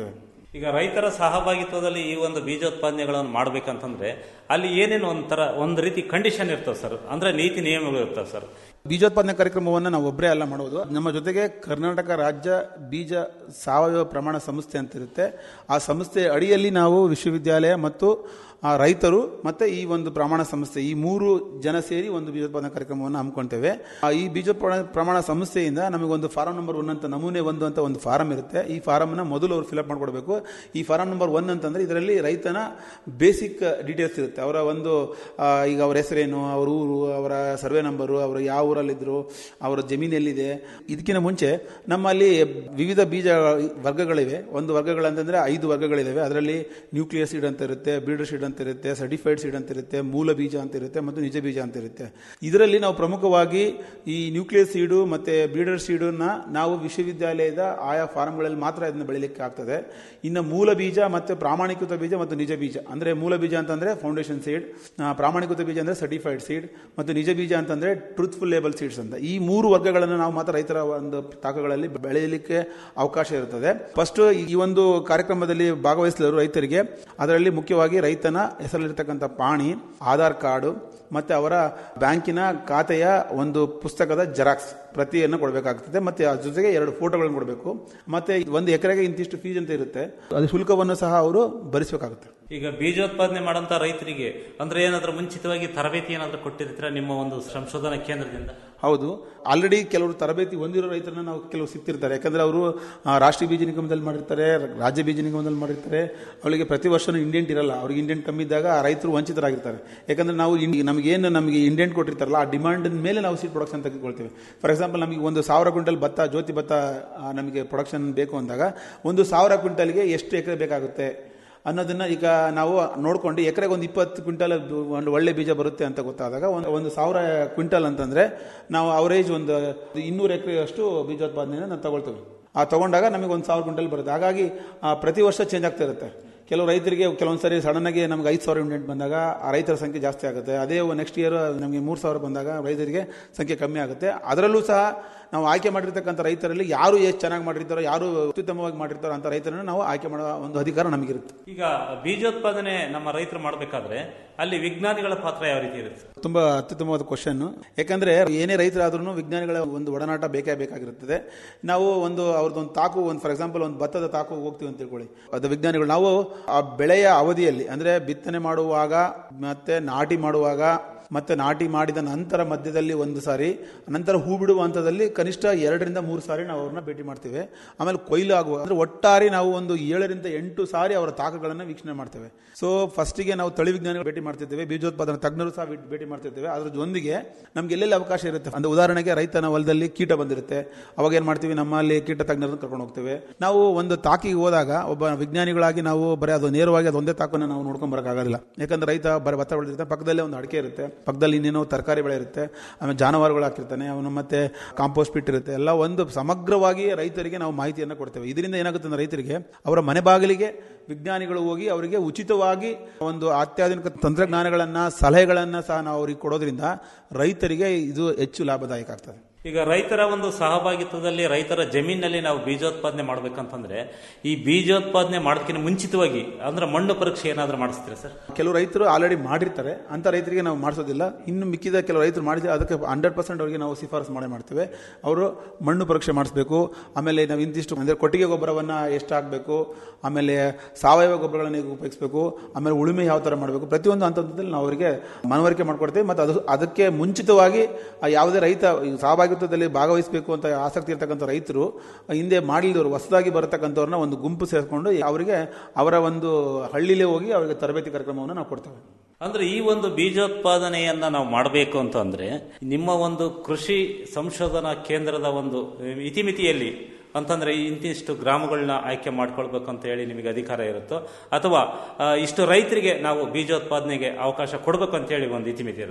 ಈಗ ರೈತರ ಸಹಭಾಗಿತ್ವದಲ್ಲಿ ಈ ಒಂದು ಬೀಜೋತ್ಪಾದನೆಗಳನ್ನು ಮಾಡ್ಬೇಕಂತಂದ್ರೆ ಅಲ್ಲಿ ಏನೇನು ಒಂಥರ ಒಂದು ರೀತಿ ಕಂಡೀಷನ್ ಇರ್ತವೆ ಸರ್ ಅಂದ್ರೆ ನೀತಿ ನಿಯಮಗಳು ಇರ್ತವೆ ಸರ್ ಬೀಜೋತ್ಪಾದನೆ ಕಾರ್ಯಕ್ರಮವನ್ನು ನಾವು ಒಬ್ಬರೇ ಅಲ್ಲ ಮಾಡೋದು ನಮ್ಮ ಜೊತೆಗೆ ಕರ್ನಾಟಕ ರಾಜ್ಯ ಬೀಜ ಸಾವಯವ ಪ್ರಮಾಣ ಸಂಸ್ಥೆ ಅಂತ ಇರುತ್ತೆ ಆ ಸಂಸ್ಥೆ ಅಡಿಯಲ್ಲಿ ನಾವು ವಿಶ್ವವಿದ್ಯಾಲಯ ಮತ್ತು ಆ ರೈತರು ಮತ್ತೆ ಈ ಒಂದು ಪ್ರಮಾಣ ಸಂಸ್ಥೆ ಈ ಮೂರು ಜನ ಸೇರಿ ಒಂದು ಬೀಜೋತ್ಪಾದನಾ ಕಾರ್ಯಕ್ರಮವನ್ನು ಹಮ್ಮಿಕೊಳ್ತೇವೆ ಆ ಈ ಬೀಜೋತ್ಪಾದನಾ ಪ್ರಮಾಣ ಸಂಸ್ಥೆಯಿಂದ ನಮಗೊಂದು ಫಾರಂ ನಂಬರ್ ಒನ್ ಅಂತ ನಮೂನೆ ಒಂದು ಅಂತ ಒಂದು ಫಾರಂ ಇರುತ್ತೆ ಈ ಫಾರಮ್ನ ಮೊದಲು ಅವರು ಫಿಲಪ್ ಮಾಡ್ಕೊಡ್ಬೇಕು ಈ ಫಾರಂ ನಂಬರ್ ಒನ್ ಅಂತಂದ್ರೆ ಇದರಲ್ಲಿ ರೈತನ ಬೇಸಿಕ್ ಡೀಟೇಲ್ಸ್ ಇರುತ್ತೆ ಅವರ ಒಂದು ಆ, ಈಗ ಅವರ ಹೆಸರೇನು ಅವರ ಊರು ಅವರ ಸರ್ವೆ ನಂಬರು ಅವರು ಯಾವ ಊರಲ್ಲಿದ್ದರು ಅವರ ಜಮೀನು ಎಲ್ಲಿದೆ ಇದಕ್ಕಿಂತ ಮುಂಚೆ ನಮ್ಮಲ್ಲಿ ವಿವಿಧ ಬೀಜ ವರ್ಗಗಳಿವೆ ಒಂದು ವರ್ಗಗಳಂತಂದ್ರೆ ಐದು ವರ್ಗಗಳಿದಾವೆ ಅದರಲ್ಲಿ ನ್ಯೂಕ್ಲಿಯರ್ ಸೀಡ್ ಅಂತ ಇರುತ್ತೆ ಬ್ರೀಡರ್ ಸೀಡ್ ಅಂತ ಇರುತ್ತೆ ಸರ್ಟಿಫೈಡ್ ಸೀಡ್ ಅಂತ ಇರುತ್ತೆ ಮೂಲ ಬೀಜ ಅಂತ ಇರುತ್ತೆ ಮತ್ತು ನಿಜ ಬೀಜ ಅಂತ ಇರುತ್ತೆ ಇದರಲ್ಲಿ ನಾವು ಪ್ರಮುಖವಾಗಿ ಈ ನ್ಯೂಕ್ಲಿಯರ್ ಸೀಡು ಮತ್ತೆ ಬ್ರೀಡರ್ ಸೀಡನ್ನ ನಾವು ವಿಶ್ವವಿದ್ಯಾಲಯದ ಆಯಾ ಫಾರ್ಮ್ಗಳಲ್ಲಿ ಮಾತ್ರ ಇದನ್ನ ಬೆಳಿಲಿಕ್ಕೆ ಆಗ್ತದೆ ಇನ್ನು ಮೂಲ ಬೀಜ ಮತ್ತೆ ಪ್ರಾಮಾಣಿಕೃತ ಬೀಜ ಮತ್ತು ನಿಜ ಬೀಜ ಅಂದ್ರೆ ಮೂಲ ಬೀಜ ಅಂತಂದ್ರೆ ಫೌಂಡೇಶನ್ ಸೀಡ್ ಪ್ರಾಮಾಣಿಕೃತ ಬೀಜ ಅಂದ್ರೆ ಸರ್ಟಿಫೈಡ್ ಸೀಡ್ ಮತ್ತು ನಿಜ ಬೀಜ ಅಂತಂದ್ರೆ ಟ್ರೂತ್ಫುಲ್ ಲೇಬಲ್ ಸೀಡ್ಸ್ ಅಂತ ಈ ಮೂರು ವರ್ಗಗಳನ್ನು ನಾವು ಮಾತ್ರ ರೈತರ ಒಂದು ತಾಕಗಳಲ್ಲಿ ಬೆಳೆಯಲಿಕ್ಕೆ ಅವಕಾಶ ಇರುತ್ತದೆ ಫಸ್ಟ್ ಈ ಒಂದು ಕಾರ್ಯಕ್ರಮದಲ್ಲಿ ಭಾಗವಹಿಸಲು ರೈತರಿಗೆ ಅದರಲ್ಲಿ ಮುಖ್ಯವಾಗಿ ರೈತನ ಹೆಸರಲ್ಲಿರ್ತಕ್ಕಂಥ ಪಾಣಿ ಆಧಾರ್ ಕಾರ್ಡು ಮತ್ತೆ ಅವರ ಬ್ಯಾಂಕಿನ ಖಾತೆಯ ಒಂದು ಪುಸ್ತಕದ ಜೆರಾಕ್ಸ್ ಪ್ರತಿಯನ್ನು ಕೊಡಬೇಕಾಗ್ತದೆ ಮತ್ತೆ ಅದ್ರ ಜೊತೆಗೆ ಎರಡು ಫೋಟೋಗಳನ್ನು ಕೊಡಬೇಕು ಮತ್ತೆ ಒಂದು ಎಕರೆಗೆ ಇಂತಿಷ್ಟು ಫೀಸ್ ಅಂತ ಇರುತ್ತೆ ಅದು ಶುಲ್ಕವನ್ನು ಸಹ ಅವರು ಭರಿಸಬೇಕಾಗುತ್ತೆ ಈಗ ಬೀಜೋತ್ಪಾದನೆ ಮಾಡಂತ ರೈತರಿಗೆ ಅಂದ್ರೆ ಏನಾದ್ರೂ ಮುಂಚಿತವಾಗಿ ತರಬೇತಿ ಏನಾದ್ರೂ ಕೊಟ್ಟಿರ್ತೀರಾ ನಿಮ್ಮ ಒಂದು ಸಂಶೋಧನಾ ಕೇಂದ್ರದಿಂದ ಹೌದು ಆಲ್ರೆಡಿ ಕೆಲವರು ತರಬೇತಿ ಹೊಂದಿರೋ ರೈತರನ್ನ ನಾವು ಕೆಲವು ಸಿಗ್ತಿರ್ತಾರೆ ಯಾಕಂದ್ರೆ ಅವರು ಆ, ರಾಷ್ಟ್ರೀಯ ಬೀಜ ನಿಗಮದಲ್ಲಿ ಮಾಡಿರ್ತಾರೆ ರಾಜ್ಯ ಬೀಜ ನಿಗಮದಲ್ಲಿ ಮಾಡಿರ್ತಾರೆ ಅವರಿಗೆ ಪ್ರತಿ ವರ್ಷನೂ ಇಂಡೆಂಟ್ ಇರಲ್ಲ ಅವ್ರಿಗೆ ಇಂಡೆಂಟ್ ಕಮ್ಮಿ ಇದ್ದಾಗ ಆ ರೈತರು ವಂಚಿತರಾಗಿರ್ತಾರೆ ಯಾಕಂದ್ರೆ ನಾವು ಇನ್- ನಮಗೇನು ನಮಗೆ ಇಂಡೆಂಟ್ ಕೊಟ್ಟಿರ್ತಾರಲ್ಲ ಆ ಡಿಮಾಂಡ್ ಮೇಲೆ ನಾವು ಸೀಡ್ ಪ್ರೊಡಕ್ಷನ್ ತೆಗೆದುಕೊಳ್ತೇವೆ ಫಾರ್ ಎಕ್ಸಾಂಪಲ್ ನಮಗೆ ಒಂದು ಸಾವಿರ ಕ್ವಿಂಟಲ್ ಭತ್ತ ಜ್ಯೋತಿ ಭತ್ತ ಆ, ನಮಗೆ ಪ್ರೊಡಕ್ಷನ್ ಬೇಕು ಅಂದಾಗ ಒಂದು ಸಾವಿರ ಕ್ವಿಂಟಲ್ಗೆ ಎಷ್ಟು ಎಕರೆ ಬೇಕಾಗುತ್ತೆ ಅನ್ನೋದನ್ನ ಈಗ ನಾವು ನೋಡ್ಕೊಂಡು ಎಕರೆಗೆ ಒಂದು ಇಪ್ಪತ್ತು ಕ್ವಿಂಟಲ್ ಒಂದು ಒಳ್ಳೆ ಬೀಜ ಬರುತ್ತೆ ಅಂತ ಗೊತ್ತಾದಾಗ ಒಂದು ಒಂದು ಸಾವಿರ ಕ್ವಿಂಟಲ್ ಅಂತಂದ್ರೆ ನಾವು ಅವರೇಜ್ ಒಂದು ಇನ್ನೂರು ಎಕರೆ ಅಷ್ಟು ಬೀಜೋತ್ಪಾದನೆಯನ್ನು ನಾವು ತಗೊಳ್ತೇವೆ ಆ ತಗೊಂಡಾಗ ನಮಗೆ ಒಂದು ಸಾವಿರ ಕ್ವಿಂಟಲ್ ಬರುತ್ತೆ ಹಾಗಾಗಿ ಆ, ಪ್ರತಿ ವರ್ಷ ಚೇಂಜ್ ಆಗ್ತಾ ಇರುತ್ತೆ ಕೆಲವು ರೈತರಿಗೆ ಕೆಲವೊಂದು ಸರಿ ಸಡನ್ ಆಗಿ ನಮ್ಗೆ ಐದು ಸಾವಿರ ಯೂನಿಟ್ ಬಂದಾಗ ಆ ರೈತರ ಸಂಖ್ಯೆ ಜಾಸ್ತಿ ಆಗುತ್ತೆ ಅದೇ ನೆಕ್ಸ್ಟ್ ಇಯರ್ ನಮಗೆ ಮೂರು ಸಾವಿರ ಬಂದಾಗ ರೈತರಿಗೆ ಸಂಖ್ಯೆ ಕಮ್ಮಿ ಆಗುತ್ತೆ ಅದರಲ್ಲೂ ಸಹ ನಾವು ಆಯ್ಕೆ ಮಾಡಿರ್ತಕ್ಕಂಥ ರೈತರಲ್ಲಿ ಯಾರು ಎಷ್ಟು ಚೆನ್ನಾಗಿ ಮಾಡಿರ್ತಾರೋ ಯಾರು ಅತ್ಯುತ್ತಮವಾಗಿ ಮಾಡಿರ್ತಾರೋ ಅಂತ ರೈತರನ್ನು ನಾವು ಆಯ್ಕೆ ಮಾಡುವ ಒಂದು ಅಧಿಕಾರ ನಮಗಿರುತ್ತೆ ಈಗ ಬೀಜೋತ್ಪಾದನೆ ನಮ್ಮ ರೈತರು ಮಾಡಬೇಕಾದ್ರೆ ಅಲ್ಲಿ ವಿಜ್ಞಾನಿಗಳ ಪಾತ್ರ ಯಾವ ರೀತಿ ಇರುತ್ತೆ ತುಂಬಾ ಅತ್ಯುತ್ತಮವಾದ ಕ್ವಶನ್ ಯಾಕಂದ್ರೆ ಏನೇ ರೈತರಾದ್ರೂ ವಿಜ್ಞಾನಿಗಳ ಒಂದು ಒಡನಾಟ ಬೇಕೇ ಬೇಕಾಗಿರುತ್ತದೆ ನಾವು ಒಂದು ಅವ್ರದ್ದು ಒಂದು ತಾಕು ಒಂದು ಫಾರ್ ಎಕ್ಸಾಂಪಲ್ ಒಂದು ಭತ್ತದ ತಾಕು ಹೋಗ್ತೀವಿ ಅಂತ ತಿಳ್ಕೊಳ್ಳಿ ಅದು ವಿಜ್ಞಾನಿಗಳು ನಾವು ಆ ಬೆಳೆಯ ಅವಧಿಯಲ್ಲಿ ಅಂದ್ರೆ ಬಿತ್ತನೆ ಮಾಡುವಾಗ ಮತ್ತೆ ನಾಟಿ ಮಾಡುವಾಗ ಮತ್ತೆ ನಾಟಿ ಮಾಡಿದ ನಂತರ ಮಧ್ಯದಲ್ಲಿ ಒಂದು ಸಾರಿ ನಂತರ ಹೂ ಬಿಡುವ ಹಂತದಲ್ಲಿ ಕನಿಷ್ಠ ಎರಡರಿಂದ ಮೂರು ಸಾರಿ ನಾವು ಅವ್ರನ್ನ ಭೇಟಿ ಮಾಡ್ತೇವೆ ಆಮೇಲೆ ಕೊಯ್ಲು ಆಗುವ ಅಂದ್ರೆ ಒಟ್ಟಾರೆ ನಾವು ಒಂದು ಏಳರಿಂದ ಎಂಟು ಸಾರಿ ಅವರ ತಾಕಗಳನ್ನು ವೀಕ್ಷಣೆ ಮಾಡ್ತೇವೆ ಸೊ ಫಸ್ಟಿಗೆ ನಾವು ತಳಿ ವಿಜ್ಞಾನಿಗಳು ಭೇಟಿ ಮಾಡ್ತಿರ್ತೇವೆ ಬೀಜೋತ್ಪಾದನಾ ತಜ್ಞರು ಸಹ ಭೇಟಿ- ಭೇಟಿ ಮಾಡ್ತಿರ್ತೇವೆ ಅದ್ರ ಜೊತೆಗೆ ನಮ್ಗೆ ಎಲ್ಲೆಲ್ಲಿ ಅವಕಾಶ ಇರುತ್ತೆ ಅಂದ್ರೆ ಉದಾಹರಣೆಗೆ ರೈತನ ಹೊಲದಲ್ಲಿ ಕೀಟ ಬಂದಿರುತ್ತೆ ಅವಾಗ ಏನ್ ಮಾಡ್ತೀವಿ ನಮ್ಮಲ್ಲಿ ಕೀಟ ತಜ್ಞರನ್ನು ಕರ್ಕೊಂಡು ಹೋಗ್ತೇವೆ ನಾವು ಒಂದು ತಾಕಿಗೆ ಹೋದಾಗ ಒಬ್ಬ ವಿಜ್ಞಾನಿಗಳಾಗಿ ನಾವು ಬರೀ ಅದು ನೇರವಾಗಿ ಅದು ಒಂದೇ ತಾಕನ್ನು ನಾವು ನೋಡ್ಕೊಂಡ್ ಬರೋಕ್ಕಾಗೋದಿಲ್ಲ ಯಾಕಂದ್ರೆ ರೈತ ಬರೀ ಭತ್ತ ಬೆಳೆದಿರ್ತಾನೆ ಪಕ್ಕದಲ್ಲೇ ಒಂದು ಅಡಿಕೆ ಇರುತ್ತೆ ಪಕ್ಕದಲ್ಲಿ ಇನ್ನೇನೋ ತರಕಾರಿ ಬೆಳೆ ಇರುತ್ತೆ ಆಮೇಲೆ ಜಾನುವಾರುಗಳು ಹಾಕಿರ್ತಾನೆ ಅವನು ಮತ್ತೆ ಕಾಂಪೋಸ್ಟ್ ಪಿಟ್ ಇರುತ್ತೆ ಎಲ್ಲ ಒಂದು ಸಮಗ್ರವಾಗಿ ರೈತರಿಗೆ ನಾವು ಮಾಹಿತಿಯನ್ನು ಕೊಡ್ತೇವೆ ಇದರಿಂದ ಏನಾಗುತ್ತೆ ಅಂದ್ರೆ ರೈತರಿಗೆ ಅವರ ಮನೆ ಬಾಗಿಲಿಗೆ ವಿಜ್ಞಾನಿಗಳು ಹೋಗಿ ಅವರಿಗೆ ಉಚಿತವಾಗಿ ಒಂದು ಅತ್ಯಾಧುನಿಕ ತಂತ್ರಜ್ಞಾನಗಳನ್ನ ಸಲಹೆಗಳನ್ನ ಸಹ ನಾವು ಅವರಿಗೆ ಕೊಡೋದ್ರಿಂದ ರೈತರಿಗೆ ಇದು ಹೆಚ್ಚು ಲಾಭದಾಯಕ ಆಗ್ತದೆ ಈಗ ರೈತರ ಒಂದು ಸಹಭಾಗಿತ್ವದಲ್ಲಿ ರೈತರ ಜಮೀನಲ್ಲಿ ನಾವು ಬೀಜೋತ್ಪಾದನೆ ಮಾಡ್ಬೇಕಂತಂದ್ರೆ ಈ ಬೀಜೋತ್ಪಾದನೆ ಮಾಡೋದಕ್ಕಿಂತ ಮುಂಚಿತವಾಗಿ ಅಂದ್ರೆ ಮಣ್ಣು ಪರೀಕ್ಷೆ ಏನಾದ್ರೂ ಮಾಡಿಸ್ತೀರಾ ಸರ್ ಕೆಲವು ರೈತರು ಆಲ್ರೆಡಿ ಮಾಡಿರ್ತಾರೆ ಅಂತ ರೈತರಿಗೆ ನಾವು ಮಾಡಿಸೋದಿಲ್ಲ ಇನ್ನು ಮಿಕ್ಕಿದ ಕೆಲವು ರೈತರು ಮಾಡಿದ್ರೆ ಅದಕ್ಕೆ ಹಂಡ್ರೆಡ್ ಪರ್ಸೆಂಟ್ ಅವರಿಗೆ ನಾವು ಶಿಫಾರಸು ಮಾಡೇ ಮಾಡ್ತೇವೆ ಅವರು ಮಣ್ಣು ಪರೀಕ್ಷೆ ಮಾಡಿಸ್ಬೇಕು ಆಮೇಲೆ ನಾವು ಇಂತಿಷ್ಟು ಅಂದರೆ ಕೊಟ್ಟಿಗೆ ಗೊಬ್ಬರವನ್ನು ಎಷ್ಟು ಹಾಕಬೇಕು ಆಮೇಲೆ ಸಾವಯವ ಗೊಬ್ಬರಗಳನ್ನು ಹೇಗೆ ಉಪಯೋಗಿಸಬೇಕು ಆಮೇಲೆ ಉಳುಮೆ ಯಾವ ಥರ ಮಾಡಬೇಕು ಪ್ರತಿಯೊಂದು ಹಂತದಲ್ಲಿ ನಾವು ಅವರಿಗೆ ಮನವರಿಕೆ ಮಾಡ್ಕೊಡ್ತೇವೆ ಮತ್ತು ಅದು ಅದಕ್ಕೆ ಮುಂಚಿತವಾಗಿ ಆ ಯಾವುದೇ ರೈತ ಈ ಸಹಭಾಗಿತ್ವದಲ್ಲಿ ಭಾಗವಹಿಸಬೇಕು ಅಂತ ಆಸಕ್ತಿ ಇರ್ತಕ್ಕಂಥ ರೈತರು ಹಿಂದೆ ಮಾಡಲಿದವರು ಹೊಸದಾಗಿ ಬರತಕ್ಕಂಥವ್ರನ್ನ ಒಂದು ಗುಂಪು ಸೇರಿಕೊಂಡು ಅವರಿಗೆ ಅವರ ಒಂದು ಹಳ್ಳಿಲೇ ಹೋಗಿ ಅವರಿಗೆ ತರಬೇತಿ ಕಾರ್ಯಕ್ರಮವನ್ನು ನಾವು ಕೊಡ್ತೇವೆ ಅಂದ್ರೆ ಈ ಒಂದು ಬೀಜೋತ್ಪಾದನೆಯನ್ನ ನಾವು ಮಾಡಬೇಕು ಅಂತ ಅಂದ್ರೆ ನಿಮ್ಮ ಒಂದು ಕೃಷಿ ಸಂಶೋಧನಾ ಕೇಂದ್ರದ ಒಂದು ಇತಿಮಿತಿಯಲ್ಲಿ ಅಂತಂದ್ರೆ ಇಂತಿಷ್ಟು ಗ್ರಾಮಗಳನ್ನ ಆಯ್ಕೆ ಮಾಡ್ಕೊಳ್ಬೇಕು ಅಂತ ಹೇಳಿ ನಿಮಗೆ ಅಧಿಕಾರ ಇರುತ್ತೋ ಅಥವಾ ಆ, ಇಷ್ಟು ರೈತರಿಗೆ ನಾವು ಬೀಜೋತ್ಪಾದನೆಗೆ ಅವಕಾಶ ಕೊಡಬೇಕು ಅಂತ ಹೇಳಿ ಒಂದು ಇತಿಮಿತಿ ಇರುತ್ತೆ ಸರ್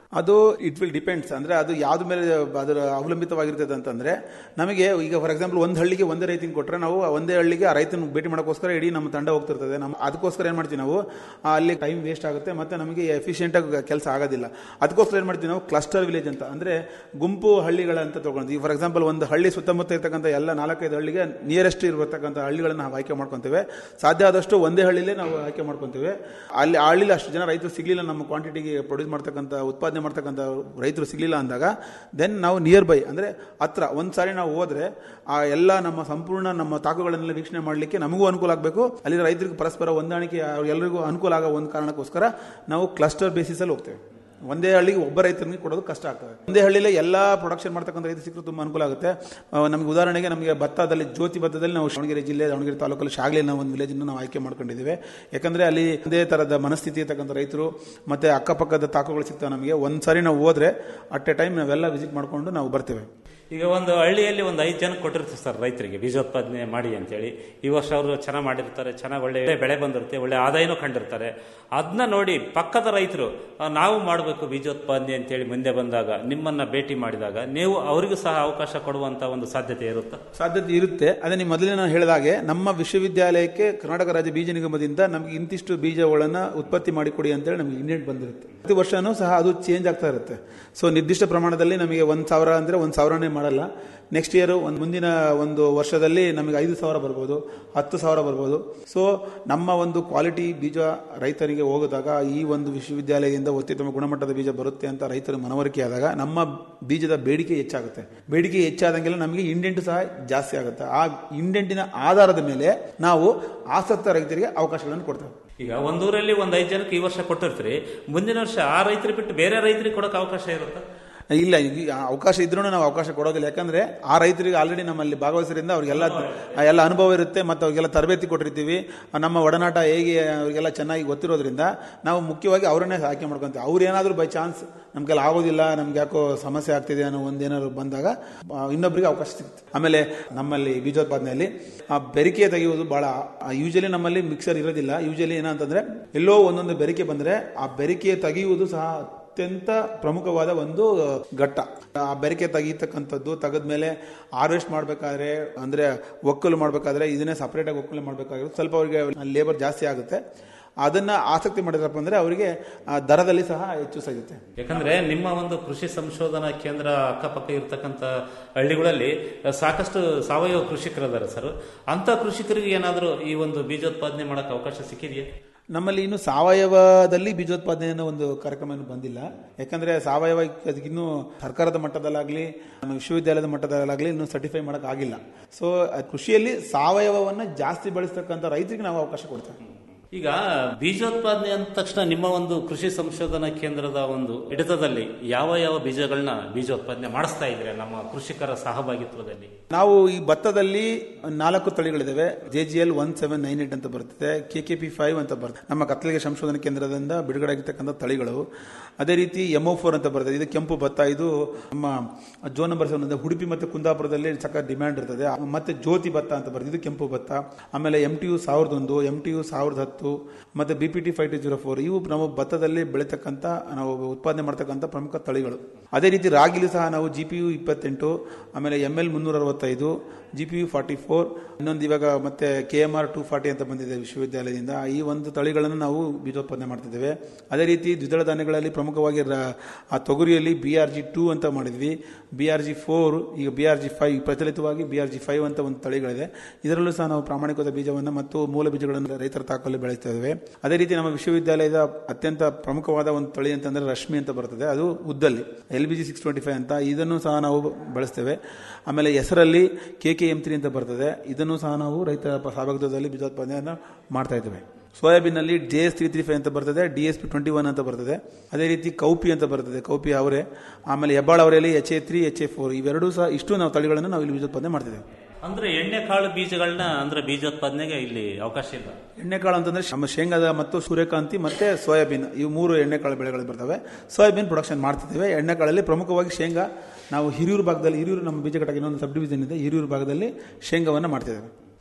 ಅದು ಇಟ್ ವಿಲ್ ಡಿಪೆಂಡ್ಸ್ ಅಂದ್ರೆ ಅದು ಯಾವ್ದು ಮೇಲೆ ಅದರ ಅವಲಂಬಿತವಾಗಿರ್ತದೆ ಅಂತಂದ್ರೆ ನಮಗೆ ಈಗ ಫಾರ್ ಎಕ್ಸಾಂಪಲ್ ಒಂದು ಹಳ್ಳಿಗೆ ಒಂದೇ ರೈತನ ಕೊಟ್ರೆ ನಾವು ಆ ಒಂದೇ ಹಳ್ಳಿಗೆ ಆ ರೈತನ ಭೇಟಿ ಮಾಡೋಕ್ಕೋಸ್ಕರ ಇಡೀ ನಮ್ಮ ತಂಡ ಹೋಗ್ತಿರ್ತದೆ ನಮ್ಮ ಅದಕ್ಕೋಸ್ಕರ ಏನ್ ಮಾಡ್ತೀವಿ ನಾವು ಆ ಅಲ್ಲಿ ಟೈಮ್ ವೇಸ್ಟ್ ಆಗುತ್ತೆ ಮತ್ತೆ ನಮಗೆ ಎಫಿಷಿಯೆಂಟ್ ಆಗಿ ಕೆಲಸ ಆಗೋದಿಲ್ಲ ಅದಕ್ಕೋಸ್ಕರ ಏನ್ ಮಾಡ್ತೀವಿ ನಾವು ಕ್ಲಸ್ಟರ್ ವಿಲೇಜ್ ಅಂತ ಅಂದ್ರೆ ಗುಂಪು ಹಳ್ಳಿಗಳಂತ ತಗೊಂಡು ಫಾರ್ ಎಕ್ಸಾಂಪಲ್ ಒಂದು ಹಳ್ಳಿ ಸುತ್ತಮುತ್ತ ಇರ್ತಕ್ಕಂಥ ಎಲ್ಲ ನಾಲ್ಕೈದು ಹಳ್ಳಿಗೆ ನಿಯರೆಸ್ಟ್ ಇರತಕ್ಕಂಥ ಹಳ್ಳಿಗಳನ್ನ ನಾವು ಆಯ್ಕೆ ಮಾಡ್ಕೊಂತೇವೆ ಸಾಧ್ಯ ಆದಷ್ಟು ಒಂದೇ ಹಳ್ಳಿಲೇ ನಾವು ಆಯ್ಕೆ ಮಾಡ್ಕೊಂತೇವೆ ಅಲ್ಲಿ ಆ ಹಳ್ಳಿಲಿ ಅಷ್ಟು ಜನ ರೈತರು ಸಿಗ್ಲಿಲ್ಲ ನಮ್ಮ ಕ್ವಾಂಟಿಟಿಗೆ ಪ್ರೊಡ್ಯೂಸ್ ಮಾಡ್ತಕ್ಕಂಥ ಉತ್ಪಾದನೆ ಮಾಡ್ತಕ್ಕಂಥ ರೈತರು ಸಿಗ್ಲಿಲ್ಲ ಅಂದಾಗ ದೆನ್ ನಾವು ನಿಯರ್ ಬೈ ಅಂದ್ರೆ ಹತ್ರ ಒಂದ್ ಸಾರಿ ನಾವು ಹೋದ್ರೆ ಆ ಎಲ್ಲ ನಮ್ಮ ಸಂಪೂರ್ಣ ನಮ್ಮ ತಾಕುಗಳನ್ನೆಲ್ಲ ವೀಕ್ಷಣೆ ಮಾಡಲಿಕ್ಕೆ ನಮಗೂ ಅನುಕೂಲ ಆಗಬೇಕು ಅಲ್ಲಿ ರೈತರಿಗೆ ಪರಸ್ಪರ ಹೊಂದಾಣಿಕೆ ಎಲ್ಲರಿಗೂ ಅನುಕೂಲ ಆಗೋ ಒಂದು ಕಾರಣಕ್ಕೋಸ್ಕರ ನಾವು ಕ್ಲಸ್ಟರ್ ಬೇಸಿಸ್ ಅಲ್ಲಿ ಹೋಗ್ತೇವೆ ಒಂದೇ ಹಳ್ಳಿಗೆ ಒಬ್ಬ ರೈತನಿಗೆ ಕೊಡೋದು ಕಷ್ಟ ಆಗ್ತದೆ ಒಂದೇ ಹಳ್ಳಿಲೇ ಎಲ್ಲ ಪ್ರೊಡಕ್ಷನ್ ಮಾಡ್ತಕ್ಕಂಥ ರೈತ ಸಿಕ್ಕರು ತುಂಬಾ ಅನುಕೂಲ ಆಗುತ್ತೆ ಆ, ನಮಗೆ ಉದಾಹರಣೆಗೆ ನಮಗೆ ಭತ್ತದಲ್ಲಿ ಜ್ಯೋತಿ ಭತ್ತದಲ್ಲಿ ನಾವು ದಾವಣಗೆರೆ ಜಿಲ್ಲೆ ದಾವಣಗೆರೆ ತಾಲೂಕಲ್ಲಿ ಶಾಗ್ಲಿ ಅನ್ನೋ ಒಂದು ವಿಲೇಜ್ ನಾವು ಆಯ್ಕೆ ಮಾಡ್ಕೊಂಡಿದ್ದೀವಿ ಯಾಕಂದ್ರೆ ಅಲ್ಲಿ ಒಂದೇ ತರದ ಮನಸ್ಥಿತಿ ಇರ್ತಕ್ಕಂಥ ರೈತರು ಮತ್ತೆ ಅಕ್ಕಪಕ್ಕದ ತಾಕುಗಳು ಸಿಗ್ತವೆ ನಮಗೆ ಒಂದ್ಸಾರಿ ನಾವು ಹೋದ್ರೆ ಅಟ್ ಎ ಟೈಮ್ ನಾವೆಲ್ಲ ವಿಸಿಟ್ ಮಾಡ್ಕೊಂಡು ನಾವು ಬರ್ತೇವೆ ಈಗ ಒಂದು ಹಳ್ಳಿಯಲ್ಲಿ ಒಂದು ಐದು ಜನ ಕೊಟ್ಟಿರ್ತೀವಿ ಸರ್ ರೈತರಿಗೆ ಬೀಜೋತ್ಪಾದನೆ ಮಾಡಿ ಅಂತೇಳಿ ಈ ವರ್ಷ ಅವರು ಚೆನ್ನಾಗಿ ಮಾಡಿರ್ತಾರೆ ಚೆನ್ನಾಗಿ ಒಳ್ಳೆ ಬೆಳೆ ಬಂದಿರುತ್ತೆ ಒಳ್ಳೆ ಆದಾಯನೂ ಕಂಡಿರ್ತಾರೆ ಅದನ್ನ ನೋಡಿ ಪಕ್ಕದ ರೈತರು ಆ, ನಾವು ಮಾಡಬೇಕು ಬೀಜೋತ್ಪಾದನೆ ಅಂತೇಳಿ ಮುಂದೆ ಬಂದಾಗ ನಿಮ್ಮನ್ನ ಭೇಟಿ ಮಾಡಿದಾಗ ನೀವು ಅವರಿಗೂ ಸಹ ಅವಕಾಶ ಕೊಡುವಂತ ಒಂದು ಸಾಧ್ಯತೆ ಇರುತ್ತಾ ಸಾಧ್ಯತೆ ಇರುತ್ತೆ ಅದೇ ನೀವು ಮೊದಲೇ ನಾನು ಹೇಳಿದಾಗೆ ನಮ್ಮ ವಿಶ್ವವಿದ್ಯಾಲಯಕ್ಕೆ ಕರ್ನಾಟಕ ರಾಜ್ಯ ಬೀಜ ನಿಗಮದಿಂದ ನಮಗೆ ಇಂತಿಷ್ಟು ಬೀಜಗಳನ್ನ ಉತ್ಪತ್ತಿ ಮಾಡಿಕೊಡಿ ಅಂತೇಳಿ ನಮಗೆ ಇಂಡೆಂಟ್ ಬಂದಿರುತ್ತೆ ಪ್ರತಿ ವರ್ಷನೂ ಸಹ ಅದು ಚೇಂಜ್ ಆಗ್ತಾ ಇರುತ್ತೆ ಸೊ ನಿರ್ದಿಷ್ಟ ಪ್ರಮಾಣದಲ್ಲಿ ನಮಗೆ ಒಂದ್ ಸಾವಿರ ಅಂದ್ರೆ ಒಂದ್ ಸಾವಿರನೇ ಮಾಡಲ್ಲ ನೆಕ್ಸ್ಟ್ ಇಯರ್ ಒಂದು ಮುಂದಿನ ಒಂದು ವರ್ಷದಲ್ಲಿ ನಮಗೆ ಐದು ಸಾವಿರ ಬರ್ಬೋದು ಹತ್ತು ಸಾವಿರ ಬರ್ಬೋದು ಸೊ ನಮ್ಮ ಒಂದು ಕ್ವಾಲಿಟಿ ಬೀಜ ರೈತರಿಗೆ ಹೋಗಿದಾಗ ಈ ಒಂದು ವಿಶ್ವವಿದ್ಯಾಲಯದಿಂದ ಅತ್ಯುತ್ತಮ ಗುಣಮಟ್ಟದ ಬೀಜ ಬರುತ್ತೆ ಅಂತ ರೈತರು ಮನವರಿಕೆ ಆದಾಗ ನಮ್ಮ ಬೀಜದ ಬೇಡಿಕೆ ಹೆಚ್ಚಾಗುತ್ತೆ ಬೇಡಿಕೆ ಹೆಚ್ಚಾದಂಗೆಲ್ಲ ನಮಗೆ ಇಂಡೆಂಟ್ ಸಹ ಜಾಸ್ತಿ ಆಗುತ್ತೆ ಆ ಇಂಡೆಂಟಿನ ಆಧಾರದ ಮೇಲೆ ನಾವು ಆಸಕ್ತ ರೈತರಿಗೆ ಅವಕಾಶಗಳನ್ನು ಕೊಡ್ತೇವೆ ಈಗ ಒಂದೂರಲ್ಲಿ ಒಂದು ಐದು ಜನಕ್ಕೆ ಈ ವರ್ಷ ಕೊಟ್ಟಿರ್ತೀರಿ ಮುಂದಿನ ವರ್ಷ ಆ ರೈತರಿಗೆ ಬಿಟ್ಟು ಬೇರೆ ರೈತರಿಗೆ ಕೊಡೋಕೆ ಅವಕಾಶ ಇರುತ್ತಾ ಇಲ್ಲ ಈಗ ಅವಕಾಶ ಇದ್ರೂ ನಾವು ಅವಕಾಶ ಕೊಡೋದಿಲ್ಲ ಯಾಕಂದ್ರೆ ಆ ರೈತರಿಗೆ ಆಲ್ರೆಡಿ ನಮ್ಮಲ್ಲಿ ಭಾಗವಹಿಸೋದ್ರಿಂದ ಅವ್ರಿಗೆಲ್ಲ ಆ ಎಲ್ಲ ಅನುಭವ ಇರುತ್ತೆ ಮತ್ತು ಅವ್ರಿಗೆಲ್ಲ ತರಬೇತಿ ಕೊಟ್ಟಿರ್ತೀವಿ ಆ ನಮ್ಮ ಒಡನಾಟ ಹೇಗೆ ಅವರಿಗೆಲ್ಲ ಚೆನ್ನಾಗಿ ಗೊತ್ತಿರೋದ್ರಿಂದ ನಾವು ಮುಖ್ಯವಾಗಿ ಅವರನ್ನೇ ಆಯ್ಕೆ ಮಾಡ್ಕೊಂತೀವಿ ಅವ್ರು ಏನಾದರೂ ಬೈ ಚಾನ್ಸ್ ನಮ್ಗೆಲ್ಲ ಆಗೋದಿಲ್ಲ ನಮ್ಗೆ ಯಾಕೋ ಸಮಸ್ಯೆ ಆಗ್ತಿದೆ ಅನ್ನೋ ಒಂದೇನಾದ್ರು ಬಂದಾಗ ಆ, ಇನ್ನೊಬ್ರಿಗೆ ಅವಕಾಶ ಸಿಗುತ್ತೆ ಆಮೇಲೆ ನಮ್ಮಲ್ಲಿ ಬೀಜೋತ್ಪಾದನೆಯಲ್ಲಿ ಆ ಬೆರಿಕೆ ತೆಗೆಯುವುದು ಬಹಳ ಯೂಶಲಿ ನಮ್ಮಲ್ಲಿ ಮಿಕ್ಸರ್ ಇರೋದಿಲ್ಲ ಯೂಶಲಿ ಏನಂತಂದ್ರೆ ಎಲ್ಲೋ ಒಂದೊಂದು ಬೆರಿಕೆ ಬಂದ್ರೆ ಆ ಬೆರಿಕೆ ತೆಗೆಯುವುದು ಸಹ ಅತ್ಯಂತ ಪ್ರಮುಖವಾದ ಒಂದು ಘಟ್ಟ ಆ ಬೆರಕೆ ತೆಗೀತಕ್ಕಂಥದ್ದು ತೆಗೆದ್ಮೇಲೆ ಹಾರ್ವೆಸ್ಟ್ ಮಾಡಬೇಕಾದ್ರೆ ಅಂದ್ರೆ ಒಕ್ಕಲು ಮಾಡಬೇಕಾದ್ರೆ ಇದನ್ನೇ ಸಪರೇಟ್ ಆಗಿ ಒಕ್ಕಲು ಮಾಡಬೇಕಾಗಿರುತ್ತೆ ಸ್ವಲ್ಪ ಅವರಿಗೆ ಲೇಬರ್ ಜಾಸ್ತಿ ಆಗುತ್ತೆ ಅದನ್ನ ಆಸಕ್ತಿ ಮಾಡಿದ್ರಪ್ಪ ಅಂದ್ರೆ ಅವರಿಗೆ ಆ ದರದಲ್ಲಿ ಸಹ ಹೆಚ್ಚು ಸಿಗುತ್ತೆ ಯಾಕಂದ್ರೆ ನಿಮ್ಮ ಒಂದು ಕೃಷಿ ಸಂಶೋಧನಾ ಕೇಂದ್ರ ಅಕ್ಕಪಕ್ಕ ಇರತಕ್ಕಂತ ಹಳ್ಳಿಗಳಲ್ಲಿ ಸಾಕಷ್ಟು ಸಾವಯವ ಕೃಷಿಕರಿದ್ದಾರೆ ಸರ್ ಅಂತ ಕೃಷಿಕರಿಗೆ ಏನಾದರೂ ಈ ಒಂದು ಬೀಜೋತ್ಪಾದನೆ ಮಾಡಕ್ಕೆ ಅವಕಾಶ ಸಿಕ್ಕಿದೆಯಾ ನಮ್ಮಲ್ಲಿ ಇನ್ನು ಸಾವಯವದಲ್ಲಿ ಬೀಜೋತ್ಪಾದನೆ ಅನ್ನೋ ಒಂದು ಕಾರ್ಯಕ್ರಮ ಇನ್ನು ಬಂದಿಲ್ಲ ಯಾಕಂದ್ರೆ ಸಾವಯವ ಅದಕ್ಕೆ ಇನ್ನೂ ಸರ್ಕಾರದ ಮಟ್ಟದಲ್ಲಾಗ್ಲಿ ನಮ್ಮ ವಿಶ್ವವಿದ್ಯಾಲಯದ ಮಟ್ಟದಲ್ಲಾಗ್ಲಿ ಇನ್ನೂ ಸರ್ಟಿಫೈ ಮಾಡಕ್ ಆಗಿಲ್ಲ ಸೊ ಕೃಷಿಯಲ್ಲಿ ಸಾವಯವವನ್ನ ಜಾಸ್ತಿ ಬಳಸ್ತಕ್ಕಂಥ ರೈತರಿಗೆ ನಾವು ಅವಕಾಶ ಕೊಡ್ತೇವೆ ಈಗ ಬೀಜೋತ್ಪಾದನೆ ಅಂದ ತಕ್ಷಣ ನಿಮ್ಮ ಒಂದು ಕೃಷಿ ಸಂಶೋಧನಾ ಕೇಂದ್ರದ ಒಂದು ಹಿಡಿತದಲ್ಲಿ ಯಾವ ಯಾವ ಬೀಜಗಳನ್ನ ಬೀಜೋತ್ಪಾದನೆ ಮಾಡಿಸ್ತಾ ಇದ್ರೆ ನಮ್ಮ ಕೃಷಿಕರ ಸಹಭಾಗಿತ್ವದಲ್ಲಿ ನಾವು ಈ ಭತ್ತದಲ್ಲಿ ನಾಲ್ಕು ತಳಿಗಳಿದಾವೆ J G L one seven nine eight ಅಂತ ಬರ್ತದೆ ಕೆ ಕೆ ಪಿ ಫೈವ್ ಅಂತ ಬರ್ತದೆ ನಮ್ಮ ಕತ್ತಲಿಗೆ ಸಂಶೋಧನಾ ಕೇಂದ್ರದಿಂದ ಬಿಡುಗಡೆ ಆಗಿರ್ತಕ್ಕಂಥ ತಳಿಗಳು ಅದೇ ರೀತಿ ಎಮ್ ಫೋರ್ ಅಂತ ಬರ್ತದೆ ಇದು ಕೆಂಪು ಭತ್ತ ಇದು ನಮ್ಮ ಜೋನ್ ನಂಬರ್ ಸೆವೆನ್ ಅಂದ್ರೆ ಉಡುಪಿ ಮತ್ತು ಕುಂದಾಪುರದಲ್ಲಿ ಸಕ್ಕ ಡಿಮ್ಯಾಂಡ್ ಇರ್ತದೆ ಮತ್ತೆ ಜ್ಯೋತಿ ಭತ್ತ ಅಂತ ಬರ್ತದೆ ಇದು ಕೆಂಪು ಭತ್ತ ಆಮೇಲೆ ಎಂ ಟಿ ಯು ಸಾವಿರದ ಒಂದು ಎಂ ಟಿ ಯು ಸಾವಿರದ ಹತ್ತು ಮತ್ತೆ B P T five two zero four ಇವು ನಾವು ಭತ್ತದಲ್ಲಿ ಬೆಳೀತಕ್ಕಂಥ ನಾವು ಉತ್ಪಾದನೆ ಮಾಡ್ತಕ್ಕಂಥ ಪ್ರಮುಖ ತಳಿಗಳು ಅದೇ ರೀತಿ ರಾಗಿಲಿ ಸಹ ನಾವು ಜಿ ಪಿ ಯು ಇಪ್ಪತ್ತೆಂಟು ಆಮೇಲೆ ಎಂ ಎಲ್ ಮುನ್ನೂರ ಅರವತ್ತೈದು G P U forty four ಇನ್ನೊಂದು ಇವಾಗ ಮತ್ತೆ K M R two forty ಅಂತ ಬಂದಿದೆ ವಿಶ್ವವಿದ್ಯಾಲಯದಿಂದ ಈ ಒಂದು ತಳಿಗಳನ್ನು ನಾವು ಬೀಜೋತ್ಪಾದನೆ ಮಾಡ್ತಿದ್ದೇವೆ ಅದೇ ರೀತಿ ದ್ವಿದಳ ಧಾನ್ಯಗಳಲ್ಲಿ ಪ್ರಮುಖವಾಗಿ ರ- ಆ ತೊಗರಿಯಲ್ಲಿ ಬಿ ಆರ್ ಜಿ ಟೂ ಅಂತ ಮಾಡಿದ್ವಿ ಬಿ ಆರ್ ಜಿ ಫೋರ್ ಈಗ ಬಿ ಆರ್ ಜಿ ಫೈವ್ ಪ್ರಚಲಿತವಾಗಿ ಬಿ ಆರ್ ಜಿ ಫೈವ್ ಅಂತ ಒಂದು ತಳಿಗಳಿದೆ ಇದರಲ್ಲೂ ಸಹ ನಾವು ಪ್ರಾಮಾಣಿಕವಾದ ಬೀಜವನ್ನು ಮತ್ತು ಮೂಲ ಬೀಜಗಳನ್ನು ರೈತರ ತಾಕಲ್ಲಿ ಬೆಳೀತಾ ಇದ್ದೇವೆ ಅದೇ ರೀತಿ ನಮ್ಮ ವಿಶ್ವವಿದ್ಯಾಲಯದ ಅತ್ಯಂತ ಪ್ರಮುಖವಾದ ಒಂದು ತಳಿ ಅಂತಂದ್ರೆ ರಶ್ಮಿ ಅಂತ ಬರ್ತದೆ ಅದು ಉದ್ದಲ್ಲಿ L B G six twenty five ಅಂತ ಇದನ್ನು ಸಹ ನಾವು ಬಳಸ್ತೇವೆ ಆಮೇಲೆ ಹೆಸರಲ್ಲಿ ಕೆ ಕೆ ಎಂ ತ್ರೀ ಅಂತ ಬರ್ತದೆ ಇದನ್ನು ಸಹ ನಾವು ರೈತರ ಸಹಭಾಗಿತ್ವದಲ್ಲಿ ಬೀಜೋತ್ಪಾದನೆಯನ್ನು ಮಾಡ್ತಾ ಇದ್ದೇವೆ ಸೋಯಾಬೀನ್ ಅಲ್ಲಿ J S three three five ಅಂತ ಬರ್ತದೆ D S P twenty one ಅಂತ ಬರ್ತದೆ ಅದೇ ರೀತಿ ಕೌಪಿ ಅಂತ ಬರ್ತದೆ ಕೌಪಿ ಅವರೇ ಆಮೇಲೆ ಹೆಬ್ಬಾಳ ಅವರಲ್ಲಿ H A three H A four ಇವೆರಡೂ ಸಹ ಇಷ್ಟು ನಾವು ತಳಿಗಳನ್ನು ನಾವು ಇಲ್ಲಿ ಬೀಜೋತ್ಪಾದನೆ ಮಾಡ್ತಿದ್ದೇವೆ ಅಂದ್ರೆ ಎಣ್ಣೆ ಕಾಳು ಬೀಜಗಳನ್ನ ಅಂದ್ರೆ ಬೀಜೋತ್ಪಾದನೆಗೆ ಇಲ್ಲಿ ಅವಕಾಶ ಇಲ್ಲ ಎಣ್ಣೆಕಾಳು ಅಂತಂದ್ರೆ ನಮ್ಮ ಶೇಂಗಾದ ಮತ್ತು ಸೂರ್ಯಕಾಂತಿ ಮತ್ತೆ ಸೋಯಾಬೀನ್ ಇವು ಮೂರು ಎಣ್ಣೆಕಾಳು ಬೆಳೆಗಳು ಬರ್ತವೆ ಸೋಯಾಬೀನ್ ಪ್ರೊಡಕ್ಷನ್ ಮಾಡ್ತಿದ್ದೇವೆ ಎಣ್ಣೆಕಾಳಲ್ಲಿ ಪ್ರಮುಖವಾಗಿ ಶೇಂಗಾ ನಾವು ಹಿರಿಯೂರು ಭಾಗದಲ್ಲಿ ಹಿರಿಯೂರು ನಮ್ಮ ಬೀಜ ಘಟಕ ಇನ್ನೊಂದು ಸಬ್ ಡಿವಿಷನ್ ಇದೆ ಹಿರಿಯೂರು ಭಾಗದಲ್ಲಿ ಶೇಂಗಾವನ್ನು ಮಾಡ್ತಿದ್ದೇವೆ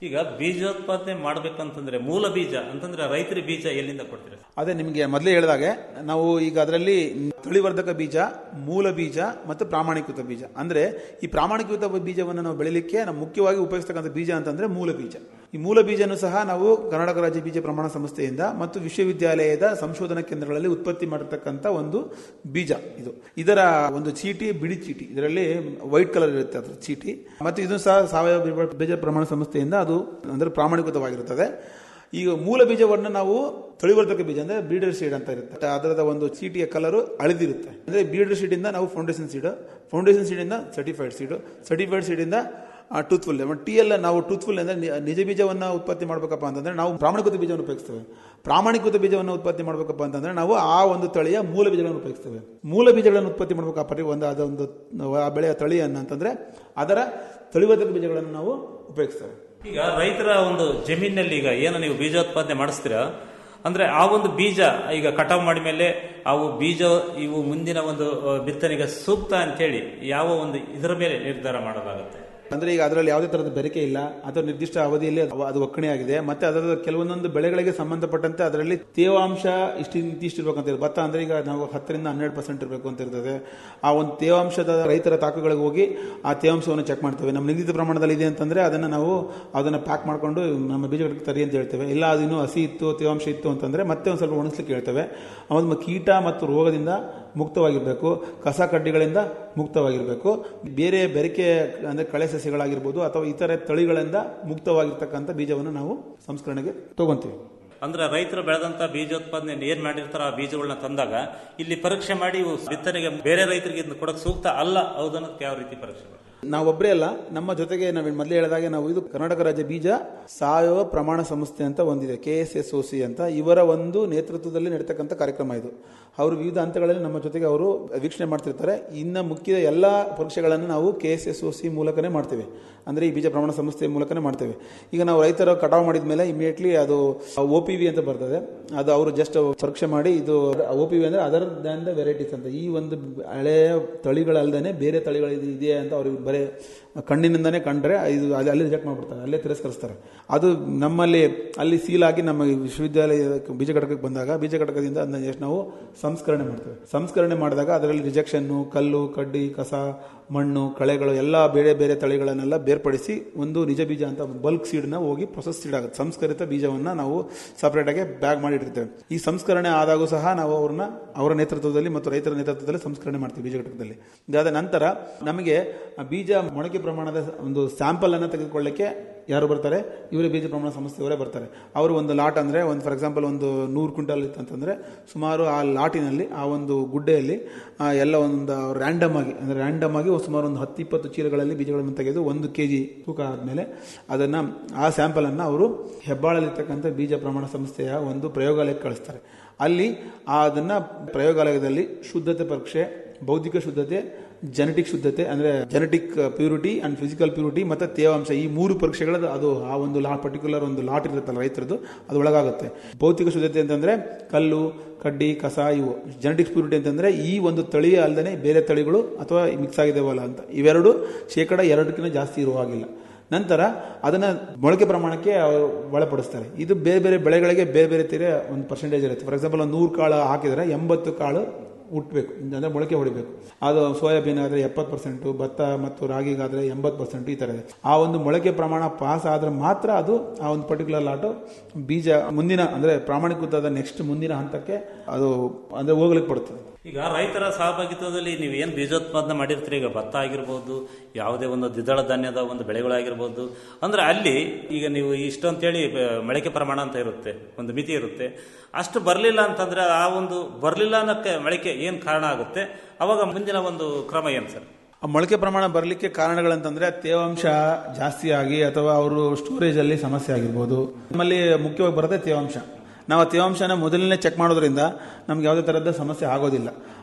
ಈಗ ಬೀಜೋತ್ಪಾದನೆ ಮಾಡ್ಬೇಕಂತಂದ್ರೆ ಮೂಲ ಬೀಜ ಅಂತಂದ್ರೆ ರೈತರಿ ಬೀಜ ಎಲ್ಲಿಂದ ಕೊಡ್ತೀರಾ ಅದೇ ನಿಮಗೆ ಮೊದಲೇ ಹೇಳಿದಾಗೆ ನಾವು ಈಗ ಅದರಲ್ಲಿ ತಳಿವರ್ಧಕ ಬೀಜ ಮೂಲ ಬೀಜ ಮತ್ತು ಪ್ರಾಮಾಣಿಕೃತ ಬೀಜ ಅಂದ್ರೆ ಈ ಪ್ರಾಮಾಣಿಕೃತ ಬೀಜವನ್ನು ನಾವು ಬೆಳಿಲಿಕ್ಕೆ ನಾವು ಮುಖ್ಯವಾಗಿ ಉಪಯೋಗಿಸ್ತಕ್ಕಂಥ ಬೀಜ ಅಂತಂದ್ರೆ ಮೂಲ ಬೀಜ ಈ ಮೂಲ ಬೀಜನೂ ಸಹ ನಾವು ಕರ್ನಾಟಕ ರಾಜ್ಯ ಬೀಜ ಪ್ರಮಾಣ ಸಂಸ್ಥೆಯಿಂದ ಮತ್ತು ವಿಶ್ವವಿದ್ಯಾಲಯದ ಸಂಶೋಧನಾ ಕೇಂದ್ರಗಳಲ್ಲಿ ಉತ್ಪತ್ತಿ ಮಾಡಿರ್ತಕ್ಕಂಥ ಒಂದು ಬೀಜ ಇದು ಇದರ ಒಂದು ಚೀಟಿ ಬಿಡಿ ಚೀಟಿ ಇದರಲ್ಲಿ ವೈಟ್ ಕಲರ್ ಇರುತ್ತೆ ಅದರ ಚೀಟಿ ಮತ್ತು ಇದು ಸಹ ಸಾವಯವ ಬೀಜ- ಬೀಜ ಪ್ರಮಾಣ ಸಂಸ್ಥೆಯಿಂದ ಅದು ಅಂದ್ರೆ ಪ್ರಾಮಾಣಿಕೃತವಾಗಿರುತ್ತದೆ ಈಗ ಮೂಲ ಬೀಜವನ್ನು ನಾವು ತಳಿವರ್ಧಕ ಬೀಜ ಅಂದ್ರೆ ಬೀಡರ್ ಸೀಡ್ ಅಂತ ಇರುತ್ತೆ ಅದರದ ಒಂದು ಚೀಟಿಯ ಕಲರ್ ಅಳಿದಿರುತ್ತೆ ಅಂದ್ರೆ ಬೀಡರ್ ಸೀಡ್ ಇಂದ ನಾವು ಫೌಂಡೇಶನ್ ಸೀಡ್ ಫೌಂಡೇಶನ್ ಸೀಡ್ ಇಂದ ಸರ್ಟಿಫೈಡ್ ಸೀಡ್ ಸರ್ಟಿಫೈಡ್ ಸೀಡ್ ಇಂದ ಟೂತ್ಫುಲ್ ಟಿ ಎಲ್ ನಾವು ಟೂತ್ಫುಲ್ ಅಂದ್ರೆ ನಿ- ನಿಜ ಬೀಜವನ್ನ ಉತ್ಪತ್ತಿ ಮಾಡಬೇಕಪ್ಪ ಅಂತಂದ್ರೆ ನಾವು ಪ್ರಾಮಾಣಿಕೃತ ಬೀಜವನ್ನು ಉಪಯೋಗಿಸ್ತೇವೆ ಪ್ರಾಮಾಣಿಕೃತ ಬೀಜವನ್ನು ಉತ್ಪತ್ತಿ ಮಾಡಬೇಕಪ್ಪ ಅಂತಂದ್ರೆ ನಾವು ಆ ಒಂದು ತಳಿಯ ಮೂಲ ಬೀಜಗಳನ್ನು ಉಪಯೋಗಿಸ್ತೇವೆ ಮೂಲ ಬೀಜಗಳನ್ನು ಉತ್ಪತ್ತಿ ಮಾಡಬೇಕಪ್ಪ ಒಂದು ಅದೊಂದು ಆ ಬೆಳೆಯ ತಳಿಯನ್ನು ಅಂತಂದ್ರೆ ಅದರ ತಳಿವರ್ಧಕ ಬೀಜಗಳನ್ನು ನಾವು ಉಪಯೋಗಿಸ್ತೇವೆ ಈಗ ರೈತರ ಒಂದು ಜಮೀನಿನಲ್ಲಿ ಈಗ ಏನು ನೀವು ಬೀಜೋತ್ಪಾದನೆ ಮಾಡಿಸ್ತೀರಾ ಅಂದ್ರೆ ಆ ಒಂದು ಬೀಜ ಈಗ ಕಟಾವ್ ಮಾಡಿದ ಮೇಲೆ ಅವು ಬೀಜ ಇವು ಮುಂದಿನ ಒಂದು ಆ, ಬಿತ್ತನೆಗೆ ಸೂಕ್ತ ಅಂತೇಳಿ ಯಾವ ಒಂದು ಇದರ ಮೇಲೆ ನಿರ್ಧಾರ ಮಾಡಲಾಗುತ್ತೆ ಅಂದ್ರೆ ಈಗ ಅದರಲ್ಲಿ ಯಾವುದೇ ತರದ ಬೆರಕೆ ಇಲ್ಲ ಅಥವಾ ನಿರ್ದಿಷ್ಟ ಅವಧಿಯಲ್ಲಿ ಅದು- ಅದು ಒಕ್ಕಣೆಯಾಗಿದೆ ಮತ್ತೆ ಅದರ ಕೆಲವೊಂದೊಂದು ಬೆಳೆಗಳಿಗೆ ಸಂಬಂಧಪಟ್ಟಂತೆ ಅದರಲ್ಲಿ ತೇವಾಂಶ ಇಷ್ಟು ಇಂತಿಷ್ಟು ಇರ್ಬೇಕಂತ ಇರುತ್ತೆ ಭತ್ತ ಅಂದ್ರೆ ಈಗ ನಾವು ಹತ್ತರಿಂದ ಹನ್ನೆರಡು ಪರ್ಸೆಂಟ್ ಇರಬೇಕು ಅಂತ ಇರ್ತದೆ ಆ ಒಂದು ತೇವಾಂಶದ ರೈತರ ತಾಕುಗಳಿಗೆ ಹೋಗಿ ಆ ತೇವಾಂಶವನ್ನು ಚೆಕ್ ಮಾಡ್ತೇವೆ ನಮ್ಮ ನಿಗದಿತ ಪ್ರಮಾಣದಲ್ಲಿ ಇದೆ ಅಂತಂದ್ರೆ ಅದನ್ನ ನಾವು ಅದನ್ನ ಪ್ಯಾಕ್ ಮಾಡ್ಕೊಂಡು ನಮ್ಮ ಬೀಜಗಳಿಗೆ ತರಿ ಅಂತ ಹೇಳ್ತೇವೆ ಇಲ್ಲ ಅದು ಇನ್ನೂ ಹಸಿ ಇತ್ತು ತೇವಾಂಶ ಇತ್ತು ಅಂತಂದ್ರೆ ಮತ್ತೆ ಒಂದು ಸ್ವಲ್ಪ ಒಣಗಿಸ್ಲಿಕ್ಕೆ ಹೇಳ್ತೇವೆ ಆಮೇಲೆ ಕೀಟ ಮತ್ತು ರೋಗದಿಂದ ಮುಕ್ತವಾಗಿರಬೇಕು ಕಸ ಕಡ್ಡಿಗಳಿಂದ ಮುಕ್ತವಾಗಿರಬೇಕು ಬೇರೆ ಬೆರಕೆ ಅಂದ್ರೆ ಕಳೆ ಸಸ್ಯಗಳಾಗಿರ್ಬೋದು ಅಥವಾ ಇತರೆ ತಳಿಗಳಿಂದ ಮುಕ್ತವಾಗಿರ್ತಕ್ಕಂಥ ಬೀಜವನ್ನು ನಾವು ಸಂಸ್ಕರಣೆಗೆ ತಗೊಂತೀವಿ ಅಂದ್ರೆ ರೈತರು ಬೆಳೆದಂತ ಬೀಜೋತ್ಪಾದನೆ ಏನ್ ಮಾಡಿರ್ತಾರ ಆ ಬೀಜಗಳನ್ನ ತಂದಾಗ ಇಲ್ಲಿ ಪರೀಕ್ಷೆ ಮಾಡಿ ಇವು ಬಿತ್ತನೆಗೆ ಬೇರೆ ರೈತರಿಗೆ ಇದನ್ನ ಕೊಡಕ್ ಸೂಕ್ತ ಅಲ್ಲ ಹೌದನ್ನೋದಕ್ಕೆ ಯಾವ ರೀತಿ ಪರೀಕ್ಷೆ ಮಾಡಿ ನಾವೊಬ್ಬರೇ ಅಲ್ಲ ನಮ್ಮ ಜೊತೆಗೆ ನಾವು ಮೊದಲೇ ಹೇಳಿದಾಗೆ ನಾವು ಇದು ಕರ್ನಾಟಕ ರಾಜ್ಯ ಬೀಜ ಸಾವಯವ ಪ್ರಮಾಣ ಸಂಸ್ಥೆ ಅಂತ ಒಂದಿದೆ K S S O C ಅಂತ ಇವರ ಒಂದು ನೇತೃತ್ವದಲ್ಲಿ ನಡೀತಕ್ಕಂಥ ಕಾರ್ಯಕ್ರಮ ಇದು ಅವರು ವಿವಿಧ ಹಂತಗಳಲ್ಲಿ ನಮ್ಮ ಜೊತೆಗೆ ಅವರು ವೀಕ್ಷಣೆ ಮಾಡ್ತಿರ್ತಾರೆ ಇನ್ನು ಮುಖ್ಯ ಎಲ್ಲ ಪರೀಕ್ಷೆಗಳನ್ನು ನಾವು K S S O C ಮೂಲಕನೇ ಮಾಡ್ತೇವೆ ಅಂದ್ರೆ ಈ ಬೀಜ ಪ್ರಮಾಣ ಸಂಸ್ಥೆ ಮೂಲಕನೇ ಮಾಡ್ತೇವೆ ಈಗ ನಾವು ರೈತರ ಕಟಾವು ಮಾಡಿದ ಮೇಲೆ ಇಮಿಡಿಯೇಟ್ಲಿ ಅದು ಒ ಪಿ ವಿ ಅಂತ ಬರ್ತದೆ ಅದು ಅವರು ಜಸ್ಟ್ ಪರೀಕ್ಷೆ ಮಾಡಿ ಇದು ಒ ಪಿ ವಿ ಅಂದ್ರೆ ಅದರ್ ದ್ಯಾನ್ ದ ವೆರೈಟೀಸ್ ಅಂತ ಈ ಒಂದು ಹಳೆಯ ತಳಿಗಳಲ್ಲದೆ ಬೇರೆ ತಳಿಗಳು ಇದು ಇದೆಯಾ ಅಂತ ಅವ್ರಿಗೆ ಬರೀ ಕಣ್ಣಿನಿಂದನೇ ಕಂಡ್ರೆ ಇದು ಅಲ್ಲಿ ಅಲ್ಲಿ ರಿಜೆಕ್ಟ್ ಮಾಡ್ಬಿಡ್ತಾರೆ ಅಲ್ಲೇ ತಿರಸ್ಕರಿಸ್ತಾರೆ ಅದು ನಮ್ಮಲ್ಲಿ ಅಲ್ಲಿ ಸೀಲ್ ಆಗಿ ನಮ್ಮ ವಿಶ್ವವಿದ್ಯಾಲಯ ಬೀಜ ಘಟಕಕ್ಕೆ ಬಂದಾಗ ಬೀಜ ಘಟಕದಿಂದ ಅದನ್ನ just ನಾವು ಸಂಸ್ಕರಣೆ ಮಾಡ್ತೇವೆ ಸಂಸ್ಕರಣೆ ಮಾಡಿದಾಗ ಅದರಲ್ಲಿ ರಿಜೆಕ್ಷನ್ನು ಕಲ್ಲು ಕಡ್ಡಿ ಕಸ ಮಣ್ಣು ಕಳೆಗಳು ಎಲ್ಲ ಬೇರೆ ಬೇರೆ ತಳಿಗಳನ್ನೆಲ್ಲ ಬೇರ್ಪಡಿಸಿ ಒಂದು ನಿಜ ಬೀಜ ಅಂತ ಬಲ್ಕ್ ಸೀಡ್ನ ಹೋಗಿ ಪ್ರೊಸೆಸ್ ಸೀಡ್ ಆಗುತ್ತೆ ಸಂಸ್ಕರಿತ ಬೀಜವನ್ನ ನಾವು ಸಪರೇಟ್ ಆಗಿ ಬ್ಯಾಗ್ ಮಾಡಿಟ್ಟಿರ್ತೇವೆ ಈ ಸಂಸ್ಕರಣೆ ಆದಾಗೂ ಸಹ ನಾವು ಅವ್ರನ್ನ ಅವರ ನೇತೃತ್ವದಲ್ಲಿ ಮತ್ತು ರೈತರ ನೇತೃತ್ವದಲ್ಲಿ ಸಂಸ್ಕರಣೆ ಮಾಡ್ತೀವಿ ಬೀಜ ಘಟಕದಲ್ಲಿ ಇದಾದ ನಂತರ ನಮಗೆ ಆ ಬೀಜ ಮೊಳಕೆ ಪ್ರಮಾಣದ ಒಂದು ಸ್ಯಾಂಪಲ್ ಅನ್ನ ತೆಗೆದುಕೊಳ್ಳಕ್ಕೆ ಯಾರು ಬರ್ತಾರೆ ಇವರೇ ಬೀಜ ಪ್ರಮಾಣ ಸಂಸ್ಥೆಯವರೇ ಬರ್ತಾರೆ ಅವರು ಒಂದು ಲಾಟ್ ಅಂದ್ರೆ ಒಂದು ಫಾರ್ ಎಕ್ಸಾಂಪಲ್ ಒಂದು ನೂರು ಕ್ವಿಂಟಲ್ ಇತ್ತು ಅಂತಂದ್ರೆ ಸುಮಾರು ಆ ಲಾಟಿನಲ್ಲಿ ಆ ಒಂದು ಗುಡ್ಡೆಯಲ್ಲಿ ಆ, ಎಲ್ಲ ಒಂದು ರ್ಯಾಂಡಮ್ ಆಗಿ ಅಂದ್ರೆ ರ್ಯಾಂಡಮ್ ಆಗಿ ಸುಮಾರು ಒಂದು ಹತ್ತು ಇಪ್ಪತ್ತು ಚೀಲಗಳಲ್ಲಿ ಬೀಜಗಳನ್ನು ತೆಗೆದು ಒಂದು ಕೆ ಜಿ ತೂಕ ಆದಮೇಲೆ ಅದನ್ನ ಆ ಸ್ಯಾಂಪಲ್ ಅನ್ನ ಅವರು ಹೆಬ್ಬಾಳಲ್ಲಿರ್ತಕ್ಕಂಥ ಬೀಜ ಪ್ರಮಾಣ ಸಂಸ್ಥೆಯ ಒಂದು ಪ್ರಯೋಗಾಲಯಕ್ಕೆ ಕಳಿಸ್ತಾರೆ ಅಲ್ಲಿ ಆ ಅದನ್ನ ಪ್ರಯೋಗಾಲಯದಲ್ಲಿ ಶುದ್ಧತೆ ಪರೀಕ್ಷೆ ಬೌದ್ಧಿಕ ಶುದ್ಧತೆ ಜೆನೆಟಿಕ್ ಶುದ್ಧತೆ ಅಂದ್ರೆ genetic purity and physical purity ಮತ್ತೆ ತೇವಾಂಶ ಈ ಮೂರು ಪರೀಕ್ಷೆಗಳ ಅದು ಆ ಒಂದು ಲಾ ಪರ್ಟಿಕ್ಯುಲರ್ ಒಂದು ಲಾಟ್ ಇರುತ್ತಲ್ಲ ರೈತರದ್ದು ಅದು ಒಳಗಾಗುತ್ತೆ ಭೌತಿಕ ಶುದ್ಧತೆ ಅಂತಂದ್ರೆ ಕಲ್ಲು ಕಡ್ಡಿ ಕಸ ಇವು ಜೆನೆಟಿಕ್ಸ್ ಪ್ಯೂರಿಟಿ ಅಂತಂದ್ರೆ ಈ ಒಂದು ತಳಿ ಅಲ್ಲದೆ ಬೇರೆ ತಳಿಗಳು ಅಥವಾ ಮಿಕ್ಸ್ ಆಗಿದೆವಲ್ಲ ಅಂತ ಇವೆರಡು ಶೇಕಡ ಎರಡಕ್ಕಿಂತ ಜಾಸ್ತಿ ಇರುವ ಹಾಗಿಲ್ಲ ನಂತರ ಅದನ್ನ ಮೊಳಕೆ ಪ್ರಮಾಣಕ್ಕೆ ಅವರು ಒಳಪಡಿಸ್ತಾರೆ ಇದು ಬೇರೆ ಬೇರೆ ಬೆಳೆಗಳಿಗೆ ಬೇರೆ ಬೇರೆ ತೀರೆ ಒಂದು ಪರ್ಸೆಂಟೇಜ್ ಇರುತ್ತೆ ಫಾರ್ ಎಕ್ಸಾಂಪಲ್ ಒಂದು ನೂರು ಕಾಳು ಹಾಕಿದ್ರೆ ಎಂಬತ್ತು ಕಾಳು ಹುಟ್ಟಬೇಕು ಅಂದ್ರೆ ಮೊಳಕೆ ಹೊಡಿಬೇಕು ಅದು ಸೋಯಾಬೀನ್ ಆದರೆ ಎಪ್ಪತ್ತು ಪರ್ಸೆಂಟು ಭತ್ತ ಮತ್ತು ರಾಗಿಗಾದ್ರೆ ಎಂಬತ್ತು ಪರ್ಸೆಂಟ್ ಈ ಥರ ಇದೆ ಆ ಒಂದು ಮೊಳಕೆ ಪ್ರಮಾಣ ಪಾಸ್ ಆದ್ರೆ ಮಾತ್ರ ಅದು ಆ ಒಂದು ಪರ್ಟಿಕ್ಯುಲರ್ ಲಾಟು ಬೀಜ ಮುಂದಿನ ಅಂದ್ರೆ ಪ್ರಾಮಾಣಿಕೃತದ ನೆಕ್ಸ್ಟ್ ಮುಂದಿನ ಹಂತಕ್ಕೆ ಅದು ಅಂದ್ರೆ ಹೋಗ್ಲಿಕ್ಕೆ ಪಡುತ್ತದೆ ಈಗ ರೈತರ ಸಹಭಾಗಿತ್ವದಲ್ಲಿ ನೀವು ಏನು ಬೀಜೋತ್ಪಾದನೆ ಮಾಡಿರ್ತೀರಿ ಈಗ ಭತ್ತ ಆಗಿರ್ಬೋದು ಯಾವುದೇ ಒಂದು ದ್ವಿದಳ ಧಾನ್ಯದ ಒಂದು ಬೆಳೆಗಳಾಗಿರ್ಬೋದು ಅಂದ್ರೆ ಅಲ್ಲಿ ಈಗ ನೀವು ಇಷ್ಟು ಅಂತೇಳಿ ಆ, ಮೊಳಕೆ ಪ್ರಮಾಣ ಅಂತ ಇರುತ್ತೆ ಒಂದು ಮಿತಿ ಇರುತ್ತೆ ಅಷ್ಟು ಬರಲಿಲ್ಲ ಅಂತಂದ್ರೆ ಆ ಒಂದು ಬರಲಿಲ್ಲ ಅನ್ನೋಕ್ಕೆ ಮೊಳಕೆ ಏನು ಕಾರಣ ಆಗುತ್ತೆ ಅವಾಗ ಮುಂದಿನ ಒಂದು ಕ್ರಮ ಏನು ಸರ್ ಆ ಮೊಳಕೆ ಪ್ರಮಾಣ ಬರಲಿಕ್ಕೆ ಕಾರಣಗಳಂತಂದ್ರೆ ತೇವಾಂಶ ಜಾಸ್ತಿ ಆಗಿ ಅಥವಾ ಅವರು ಸ್ಟೋರೇಜ್ ಅಲ್ಲಿ ಸಮಸ್ಯೆ ಆಗಿರ್ಬೋದು ನಮ್ಮಲ್ಲಿ ಮುಖ್ಯವಾಗಿ ಬರುತ್ತೆ ತೇವಾಂಶ ನಾವು ಆ ತೇವಾಂಶನ ಮೊದಲನೇ ಚೆಕ್ ಮಾಡೋದ್ರಿಂದ ನಮ್ಗೆ ಯಾವುದೇ ತರಹದ ಸಮಸ್ಯೆ ಆಗೋದಿಲ್ಲ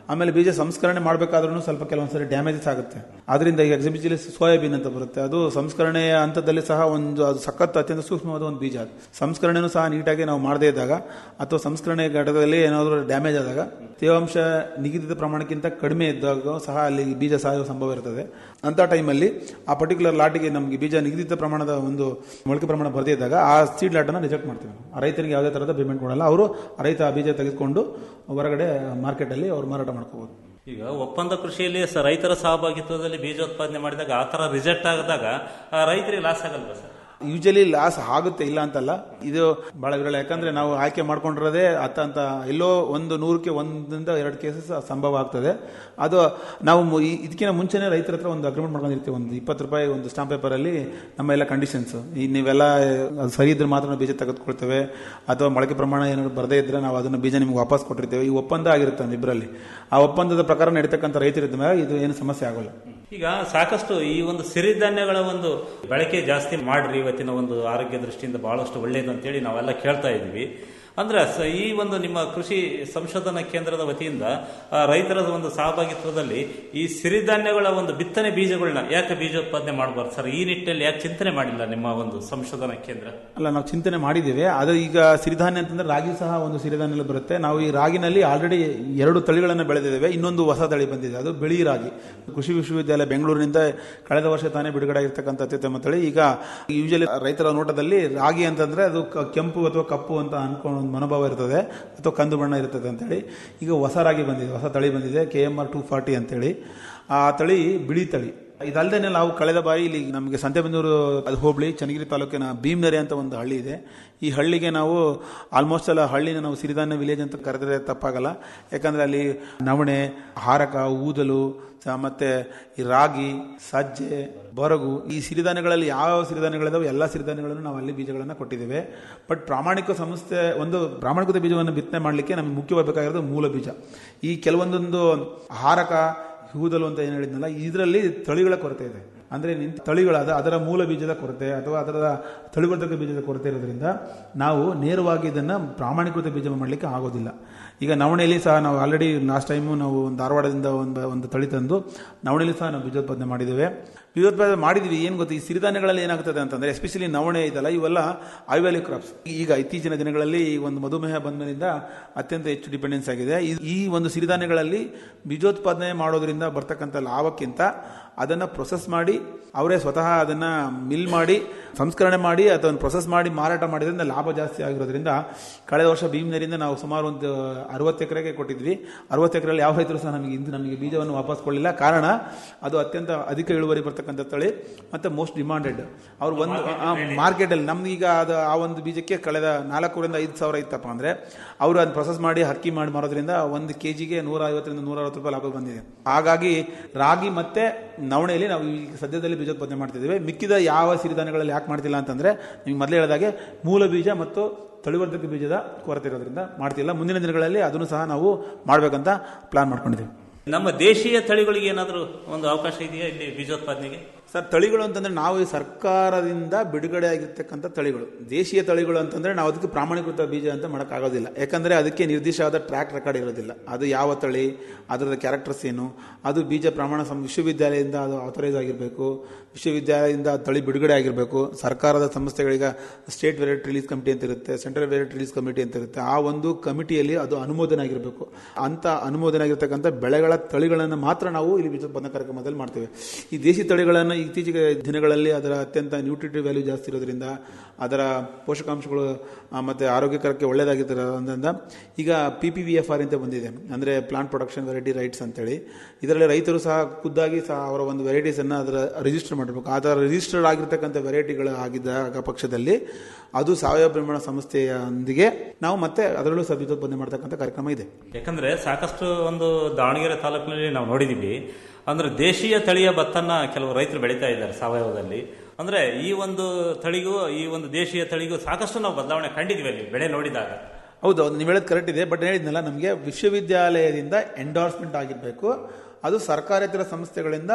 ಆಮೇಲೆ ಬೀಜ ಸಂಸ್ಕರಣೆ ಮಾಡಬೇಕಾದ್ರೂ ಸ್ವಲ್ಪ ಕೆಲವೊಂದ್ಸರಿ ಡ್ಯಾಮೇಜಸ್ ಆಗುತ್ತೆ ಅದರಿಂದ ಈಗ ಎಕ್ಸಿಬಿಷನ್ ಸೋಯಾಬೀನ್ ಅಂತ ಬರುತ್ತೆ ಅದು ಸಂಸ್ಕರಣೆಯ ಹಂತದಲ್ಲಿ ಸಹ ಒಂದು ಅದು ಸಖತ್ ಅತ್ಯಂತ ಸೂಕ್ಷ್ಮವಾದ ಒಂದು ಬೀಜ ಅದು ಸಂಸ್ಕರಣೆನೂ ಸಹ ನೀಟಾಗಿ ನಾವು ಮಾಡದೇ ಇದ್ದಾಗ ಅಥವಾ ಸಂಸ್ಕರಣೆ ಘಟಕದಲ್ಲಿ ಏನಾದರೂ ಡ್ಯಾಮೇಜ್ ಆದಾಗ ತೇವಾಂಶ ನಿಗದಿತ ಪ್ರಮಾಣಕ್ಕಿಂತ ಕಡಿಮೆ ಇದ್ದಾಗ ಸಹ ಅಲ್ಲಿ ಬೀಜ ಸಾಯುವ ಸಂಭವ ಇರ್ತದೆ ಅಂತ ಟೈಮಲ್ಲಿ ಆ ಪರ್ಟಿಕ್ಯುಲರ್ ಲಾಟಿಗೆ ನಮಗೆ ಬೀಜ ನಿಗದಿತ ಪ್ರಮಾಣದ ಒಂದು ಮೊಳಕೆ ಪ್ರಮಾಣ ಬರದೇ ಇದ್ದಾಗ ಆ ಸೀಡ್ ಲಾಟನ್ನು ರಿಜೆಕ್ಟ್ ಮಾಡ್ತೀವಿ ನಾವು. ಆ ರೈತರಿಗೆ ಯಾವುದೇ ಥರದ ಪೇಮೆಂಟ್ ಕೊಡಲ್ಲ ಅವರು ರೈತ ಆ ಬೀಜ ತೆಗೆದುಕೊಂಡು ಹೊರಗಡೆ ಮಾರ್ಕೆಟಲ್ಲಿ ಅವ್ರು ಮಾರಾಟ ಮಾಡ್ಕೋಬಹುದು ಈಗ ಒಪ್ಪಂದ ಕೃಷಿಯಲ್ಲಿ ಸ- ರೈತರ ಸಹಭಾಗಿತ್ವದಲ್ಲಿ ಬೀಜೋತ್ಪಾದನೆ ಮಾಡಿದಾಗ ಆ ತರ ರಿಜೆಕ್ಟ್ ಆಗದಾಗ ಆ ರೈತರಿಗೆ ಲಾಸ್ ಆಗಲ್ವಾ ಸರ್ ಯೂಶಲಿ ಲಾಸ್ ಆಗುತ್ತೆ ಇಲ್ಲ ಅಂತಲ್ಲ ಇದು ಬಹಳ ವಿರಳ ಯಾಕಂದ್ರೆ ನಾವು ಆಯ್ಕೆ ಮಾಡ್ಕೊಂಡಿರೋದೇ ಅತ್ತ ಅಂತ ಎಲ್ಲೋ ಒಂದು ನೂರಕ್ಕೆ ಒಂದರಿಂದ ಎರಡು ಕೇಸಸ್ ಸಂಭವ ಆಗ್ತದೆ ಅದು ನಾವು ಮು- ಈ- ಇದಕ್ಕಿಂತ ಮುಂಚೆನೆ ರೈತರ ಹತ್ರ ಒಂದು ಅಗ್ರಿಮೆಂಟ್ ಮಾಡ್ಕೊಂಡಿರ್ತೀವಿ ಒಂದು ಇಪ್ಪತ್ತು ರೂಪಾಯಿ ಒಂದು ಸ್ಟಾಂಪ್ ಪೇಪರ್ ಅಲ್ಲಿ ನಮ್ಮ ಎಲ್ಲ ಕಂಡೀಷನ್ಸ್ ಈ ನೀವೆಲ್ಲ ಅದು ಸರಿ ಇದ್ರೆ ಮಾತ್ರ ನಾವು ಬೀಜ ತೆಗೆದುಕೊಳ್ತೇವೆ ಅಥವಾ ಮೊಳಕೆ ಪ್ರಮಾಣ ಏನಾದ್ರು ಬರದೇ ಇದ್ರೆ ನಾವು ಅದನ್ನ ಬೀಜ ನಿಮ್ಗೆ ವಾಪಸ್ ಕೊಟ್ಟಿರ್ತೇವೆ ಈ ಒಪ್ಪಂದ ಆಗಿರುತ್ತೆ ಇಬ್ಬರಲ್ಲಿ ಆ ಒಪ್ಪಂದದ ಪ್ರಕಾರ ನಡೀತಕ್ಕಂಥ ರೈತರಿದ್ದ ಮೇಲೆ ಇದು ಏನು ಸಮಸ್ಯೆ ಆಗೋಲ್ಲ ಈಗ ಸಾಕಷ್ಟು ಈ ಒಂದು ಸಿರಿಧಾನ್ಯಗಳ ಒಂದು ಬಳಕೆ ಜಾಸ್ತಿ ಮಾಡ್ರಿ ಇವತ್ತಿನ ಒಂದು ಆರೋಗ್ಯ ದೃಷ್ಟಿಯಿಂದ ಬಹಳಷ್ಟು ಒಳ್ಳೆಯದು ಅಂತೇಳಿ ನಾವೆಲ್ಲ ಕೇಳ್ತಾ ಇದ್ವಿ ಅಂದ್ರೆ ಸ- ಈ ಒಂದು ನಿಮ್ಮ ಕೃಷಿ ಸಂಶೋಧನಾ ಕೇಂದ್ರದ ವತಿಯಿಂದ ಆ, ರೈತರ ಒಂದು ಸಹಭಾಗಿತ್ವದಲ್ಲಿ ಈ ಸಿರಿಧಾನ್ಯಗಳ ಒಂದು ಬಿತ್ತನೆ ಬೀಜಗಳನ್ನ ಯಾಕೆ ಬೀಜೋತ್ಪಾದನೆ ಮಾಡಬಾರ್ದು ಸರ್ ಈ ನಿಟ್ಟಿನಲ್ಲಿ ಯಾಕೆ ಚಿಂತನೆ ಮಾಡಿಲ್ಲ ನಿಮ್ಮ ಒಂದು ಸಂಶೋಧನಾ ಕೇಂದ್ರ ಅಲ್ಲ ನಾವು ಚಿಂತನೆ ಮಾಡಿದ್ದೇವೆ ಅದು ಈಗ ಸಿರಿಧಾನ್ಯ ಅಂತಂದ್ರೆ ರಾಗಿ ಸಹ ಒಂದು ಸಿರಿಧಾನ್ಯ ಬರುತ್ತೆ ನಾವು ಈ ರಾಗಿನಲ್ಲಿ ಆಲ್ರೆಡಿ ಎರಡು ತಳಿಗಳನ್ನು ಬೆಳೆದಿದ್ದೇವೆ ಇನ್ನೊಂದು ಹೊಸ ತಳಿ ಬಂದಿದೆ ಅದು ಬಿಳಿ ರಾಗಿ ಕೃಷಿ ವಿಶ್ವವಿದ್ಯಾಲಯ ಬೆಂಗಳೂರಿನಿಂದ ಕಳೆದ ವರ್ಷ ತಾನೇ ಬಿಡುಗಡೆ ಆಗಿರ್ತಕ್ಕಂಥ ಅತ್ಯುತ್ತಮ ತಳಿ ಈಗ ಯೂಶಲಿ ರೈತರ ನೋಟದಲ್ಲಿ ರಾಗಿ ಅಂತಂದ್ರೆ ಅದು ಕ- ಕೆಂಪು ಅಥವಾ ಕಪ್ಪು ಅಂತ ಅನ್ಕೊಂಡು ಒಂದು ಮನೋಭಾವ ಇರ್ತದೆ ಅಥವಾ ಕಂದು ಬಣ್ಣ ಇರ್ತದೆ ಅಂತೇಳಿ ಈಗ ಹೊಸ ರಾಗಿ ಬಂದಿದೆ ಹೊಸ ತಳಿ ಬಂದಿದೆ K M R two forty ಅಂತೇಳಿ ಆ ತಳಿ ಬಿಳಿ ತಳಿ ಇದಲ್ಲದೆ ನಾವು ಕಳೆದ ಬಾರಿ ಇಲ್ಲಿ ನಮಗೆ ಸಂತೆಬೆನ್ನೂರು ಅದು ಹೋಬಳಿ ಚನ್ನಗಿರಿ ತಾಲೂಕಿನ ಭೀಮ್ನರೆ ಅಂತ ಒಂದು ಹಳ್ಳಿ ಇದೆ ಈ ಹಳ್ಳಿಗೆ ನಾವು ಆಲ್ಮೋಸ್ಟ್ ಎಲ್ಲ ಹಳ್ಳಿನ ನಾವು ಸಿರಿಧಾನ್ಯ ವಿಲೇಜ್ ಅಂತ ಕರೆದ್ರೆ ತಪ್ಪಾಗಲ್ಲ ಯಾಕಂದ್ರೆ ಅಲ್ಲಿ ನವಣೆ ಹಾರಕ ಊದಲು ಸ- ಮತ್ತೆ ಈ ರಾಗಿ ಸಜ್ಜೆ ಬರಗು ಈ ಸಿರಿಧಾನ್ಯಗಳಲ್ಲಿ ಯಾವ ಸಿರಿಧಾನ್ಯಗಳಿದಾವೆ ಎಲ್ಲ ಸಿರಿಧಾನ್ಯಗಳನ್ನು ನಾವು ಅಲ್ಲಿ ಬೀಜಗಳನ್ನು ಕೊಟ್ಟಿದ್ದೇವೆ ಬಟ್ ಪ್ರಾಮಾಣಿಕ ಸಂಸ್ಥೆ ಒಂದು ಪ್ರಾಮಾಣಿಕತೆ ಬೀಜವನ್ನು ಬಿತ್ತನೆ ಮಾಡಲಿಕ್ಕೆ ನಮಗೆ ಮುಖ್ಯವಾಗಿ ಬೇಕಾಗಿರೋದು ಮೂಲ ಬೀಜ ಈ ಕೆಲವೊಂದೊಂದು ಹಾರಕ ಹೂದಲು ಅಂತ ಏನು ಹೇಳಿದ್ನಲ್ಲ ಇದರಲ್ಲಿ ತಳಿಗಳ ಕೊರತೆ ಇದೆ ಅಂದ್ರೆ ನಿಂತ ತಳಿಗಳಾದ ಅದರ ಮೂಲ ಬೀಜದ ಕೊರತೆ ಅಥವಾ ಅದರ ತಳಿವರ್ಧಕ ಬೀಜದ ಕೊರತೆ ಇರೋದ್ರಿಂದ ನಾವು ನೇರವಾಗಿ ಇದನ್ನ ಪ್ರಾಮಾಣಿಕೃತ ಬೀಜ ಮಾಡಲಿಕ್ಕೆ ಆಗೋದಿಲ್ಲ ಈಗ ನವಣೆಯಲ್ಲಿ ಸಹ ನಾವು ಆಲ್ರೆಡಿ ಲಾಸ್ಟ್ ಟೈಮು ನಾವು ಒಂದು ಧಾರವಾಡದಿಂದ ಒಂದು ಒಂದು ತಳಿ ತಂದು ನವಣೆಯಲ್ಲಿ ಸಹ ನಾವು ಬೀಜೋತ್ಪಾದನೆ ಮಾಡಿದ್ದೇವೆ ಬೀಜೋತ್ಪಾದನೆ ಮಾಡಿದ್ವಿ ಏನು ಗೊತ್ತಾ ಈ ಸಿರಿಧಾನ್ಯಗಳಲ್ಲಿ ಏನಾಗ್ತದೆ ಅಂತಂದ್ರೆ ಎಸ್ಪೆಷಲಿ ನವಣೆ ಇದಲ್ಲ ಇವೆಲ್ಲ ಐವ್ಯಾಲ್ಯೂ ಕ್ರಾಪ್ಸ್ ಈಗ ಇತ್ತೀಚಿನ ದಿನಗಳಲ್ಲಿ ಈ ಒಂದು ಮಧುಮೇಹ ಬಂದ್ಮೇಲಿಂದ ಅತ್ಯಂತ ಹೆಚ್ಚು ಡಿಪೆಂಡೆನ್ಸ್ ಆಗಿದೆ ಈ- ಈ ಒಂದು ಸಿರಿಧಾನ್ಯಗಳಲ್ಲಿ ಬೀಜೋತ್ಪಾದನೆ ಮಾಡೋದ್ರಿಂದ ಬರ್ತಕ್ಕಂಥ ಲಾಭಕ್ಕಿಂತ ಅದನ್ನ ಪ್ರೊಸೆಸ್ ಮಾಡಿ ಅವರೇ ಸ್ವತಃ ಅದನ್ನ ಮಿಲ್ ಮಾಡಿ ಸಂಸ್ಕರಣೆ ಮಾಡಿ ಅದನ್ನು ಪ್ರೊಸೆಸ್ ಮಾಡಿ ಮಾರಾಟ ಮಾಡಿದ್ರಿಂದ ಲಾಭ ಜಾಸ್ತಿ ಆಗಿರೋದ್ರಿಂದ ಕಳೆದ ವರ್ಷ ಭೀಮ್ನರಿಂದ ನಾವು ಸುಮಾರು ಒಂದು ಅರವತ್ತು ಎಕರೆಗೆ ಕೊಟ್ಟಿದ್ವಿ ಅರವತ್ತು ಎಕರೆಯಲ್ಲಿ ಯಾವ ರೈತರು ಸಹ ನಮಗೆ ಇಂದು ನಮಗೆ ಬೀಜವನ್ನು ವಾಪಸ್ ಕೊಡಲಿಲ್ಲ ಕಾರಣ ಅದು ಅತ್ಯಂತ ಅಧಿಕ ಇಳುವರಿ ಬರ್ತಕ್ಕಂಥ ತಳಿ ಮತ್ತೆ ಮೋಸ್ಟ್ ಡಿಮಾಂಡೆಡ್ ಅವ್ರು ಒಂದು ಮಾರ್ಕೆಟಲ್ಲಿ ನಮ್ಗೆ ಈಗ ಅದು ಆ ಒಂದು ಬೀಜಕ್ಕೆ ಕಳೆದ ನಾಲ್ಕರಿಂದ ಐದು ಸಾವಿರ ಇತ್ತಪ್ಪ ಅಂದ್ರೆ ಅವರು ಅದನ್ನ ಪ್ರೊಸೆಸ್ ಮಾಡಿ ಹಕ್ಕಿ ಮಾಡಿ ಮಾರೋದ್ರಿಂದ ಒಂದು ಕೆಜಿಗೆ ನೂರ ಐವತ್ತರಿಂದ ನೂರ ಅರವತ್ತು ರೂಪಾಯಿ ಲಾಭ ಬಂದಿದೆ ಹಾಗಾಗಿ ರಾಗಿ ಮತ್ತೆ ನವಣೆಯಲ್ಲಿ ನಾವು ಈಗ ಸದ್ಯದಲ್ಲಿ ಬೀಜೋತ್ಪಾದನೆ ಮಾಡ್ತಿದ್ದೇವೆ ಮಿಕ್ಕಿದ ಯಾವ ಸಿರಿಧಾನ್ಯಗಳಲ್ಲಿ ಯಾಕೆ ಮಾಡ್ತಿಲ್ಲ ಅಂತಂದ್ರೆ ನಿಮ್ಗೆ ಮೊದಲೇ ಹೇಳಿದಾಗೆ ಮೂಲ ಬೀಜ ಮತ್ತು ತಳಿವರ್ಧಕ ಬೀಜದ ಕೊರತೆ ಇರೋದ್ರಿಂದ ಮಾಡ್ತಿಲ್ಲ ಮುಂದಿನ ದಿನಗಳಲ್ಲಿ ಅದನ್ನು ಸಹ ನಾವು ಮಾಡ್ಬೇಕಂತ ಪ್ಲಾನ್ ಮಾಡ್ಕೊಂಡಿದ್ದೀವಿ ನಮ್ಮ ದೇಶೀಯ ತಳಿಗಳಿಗೆ ಏನಾದರೂ ಒಂದು ಅವಕಾಶ ಇದೆಯಾ ಇಲ್ಲಿ ಬೀಜೋತ್ಪಾದನೆಗೆ ಸರ್ ತಳಿಗಳು ಅಂತಂದ್ರೆ ನಾವು ಈ ಸರ್ಕಾರದಿಂದ ಬಿಡುಗಡೆ ಆಗಿರ್ತಕ್ಕಂಥ ತಳಿಗಳು ದೇಶೀಯ ತಳಿಗಳು ಅಂತಂದ್ರೆ ನಾವು ಅದಕ್ಕೆ ಪ್ರಾಮಾಣಿಕೃತ ಬೀಜ ಅಂತ ಮಾಡೋಕ್ಕಾಗೋದಿಲ್ಲ ಯಾಕಂದ್ರೆ ಅದಕ್ಕೆ ನಿರ್ದಿಷ್ಟವಾದ ಟ್ರ್ಯಾಕ್ ರೆಕಾರ್ಡ್ ಇರೋದಿಲ್ಲ ಅದು ಯಾವ ತಳಿ ಅದರದ ಕ್ಯಾರೆಕ್ಟರ್ಸ್ ಏನು ಅದು ಬೀಜ ಪ್ರಮಾಣ ಸಂ- ವಿಶ್ವವಿದ್ಯಾಲಯದಿಂದ ಅದು ಆಥರೈಸ್ ಆಗಿರಬೇಕು ವಿಶ್ವವಿದ್ಯಾಲಯದಿಂದ ಆ ತಳಿ ಬಿಡುಗಡೆ ಆಗಿರಬೇಕು ಸರ್ಕಾರದ ಸಂಸ್ಥೆಗಳಿಗೆ ಸ್ಟೇಟ್ ವೆರೈಟಿ ರಿಲೀಸ್ ಕಮಿಟಿ ಅಂತ ಇರುತ್ತೆ ಸೆಂಟ್ರಲ್ ವೆರೈಟಿ ರಿಲೀಸ್ ಕಮಿಟಿ ಅಂತ ಇರುತ್ತೆ ಆ ಒಂದು ಕಮಿಟಿಯಲ್ಲಿ ಅದು ಅನುಮೋದನೆ ಆಗಿರಬೇಕು ಅಂತ ಅನುಮೋದನೆ ಆಗಿರ್ತಕ್ಕಂಥ ಬೆಳೆಗಳ ತಳಿಗಳನ್ನು ಮಾತ್ರ ನಾವು ಇಲ್ಲಿ ಬೀಜೋತ್ಪಾದನಾ ಕಾರ್ಯಕ್ರಮದಲ್ಲಿ ಮಾಡ್ತೇವೆ ಈ ದೇಶಿ ತಳಿಗಳನ್ನು ಇತ್ತೀಚೆಗೆ ದಿನಗಳಲ್ಲಿ ಅದರ ಅತ್ಯಂತ ನ್ಯೂಟ್ರಿಟಿವ್ ವ್ಯಾಲ್ಯೂ ಜಾಸ್ತಿ ಇರೋದ್ರಿಂದ ಅದರ ಪೋಷಕಾಂಶಗಳು ಆ, ಮತ್ತೆ ಆರೋಗ್ಯಕರಕ್ಕೆ ಒಳ್ಳೆಯದಾಗಿರೋದ್ರಿಂದ ಈಗ P P V F R ಅಂತ ಬಂದಿದೆ ಅಂದರೆ ಪ್ಲಾಂಟ್ ಪ್ರೊಡಕ್ಷನ್ ವೆರೈಟಿ ರೈಟ್ಸ್ ಅಂತೇಳಿ ಇದರಲ್ಲಿ ರೈತರು ಸಹ ಖುದ್ದಾಗಿ ಸಹ ಅವರ ಒಂದು ವೆರೈಟೀಸನ್ನು ಅದರ ರಿಜಿಸ್ಟರ್ ಮಾಡಬೇಕು ಅದರ ರಿಜಿಸ್ಟರ್ಡ್ ಆಗಿರ್ತಕ್ಕಂಥ ವೆರೈಟಿಗಳು ಆಗಿದ್ದ ಪಕ್ಷದಲ್ಲಿ ಅದು ಸಾವಯವ ಪ್ರಮಾಣ ಸಂಸ್ಥೆಯೊಂದಿಗೆ ನಾವು ಮತ್ತೆ ಅದರಲ್ಲೂ ಸಹ ಬೀಜೋತ್ಪಾದನೆ ಮಾಡ್ತಕ್ಕಂಥ ಕಾರ್ಯಕ್ರಮ ಇದೆ ಯಾಕಂದ್ರೆ ಸಾಕಷ್ಟು ಒಂದು ದಾವಣಗೆರೆ ತಾಲೂಕಿನಲ್ಲಿ ನಾವು ನೋಡಿದೀವಿ ಅಂದ್ರೆ ದೇಶೀಯ ತಳಿಯ ಭತ್ತನ ಕೆಲವು ರೈತರು ಬೆಳೀತಾ ಇದ್ದಾರೆ ಸಾವಯವದಲ್ಲಿ ಅಂದ್ರೆ ಈ ಒಂದು ತಳಿಗೂ ಈ ಒಂದು ದೇಶೀಯ ತಳಿಗೂ ಸಾಕಷ್ಟು ನಾವು ಬದಲಾವಣೆ ಕಂಡಿದ್ವಿ ಅಲ್ಲಿ ಬೆಳೆ ನೋಡಿದಾಗ ಹೌದು ಅದು ನೀವು ಹೇಳೋದು ಕರೆಕ್ಟ್ ಇದೆ ಬಟ್ ಹೇಳಿದ್ನಲ್ಲ ನಮಗೆ ವಿಶ್ವವಿದ್ಯಾಲಯದಿಂದ ಎಂಡೋರ್ಸ್ಮೆಂಟ್ ಆಗಿರಬೇಕು ಅದು ಸರ್ಕಾರೇತರ ಸಂಸ್ಥೆಗಳಿಂದ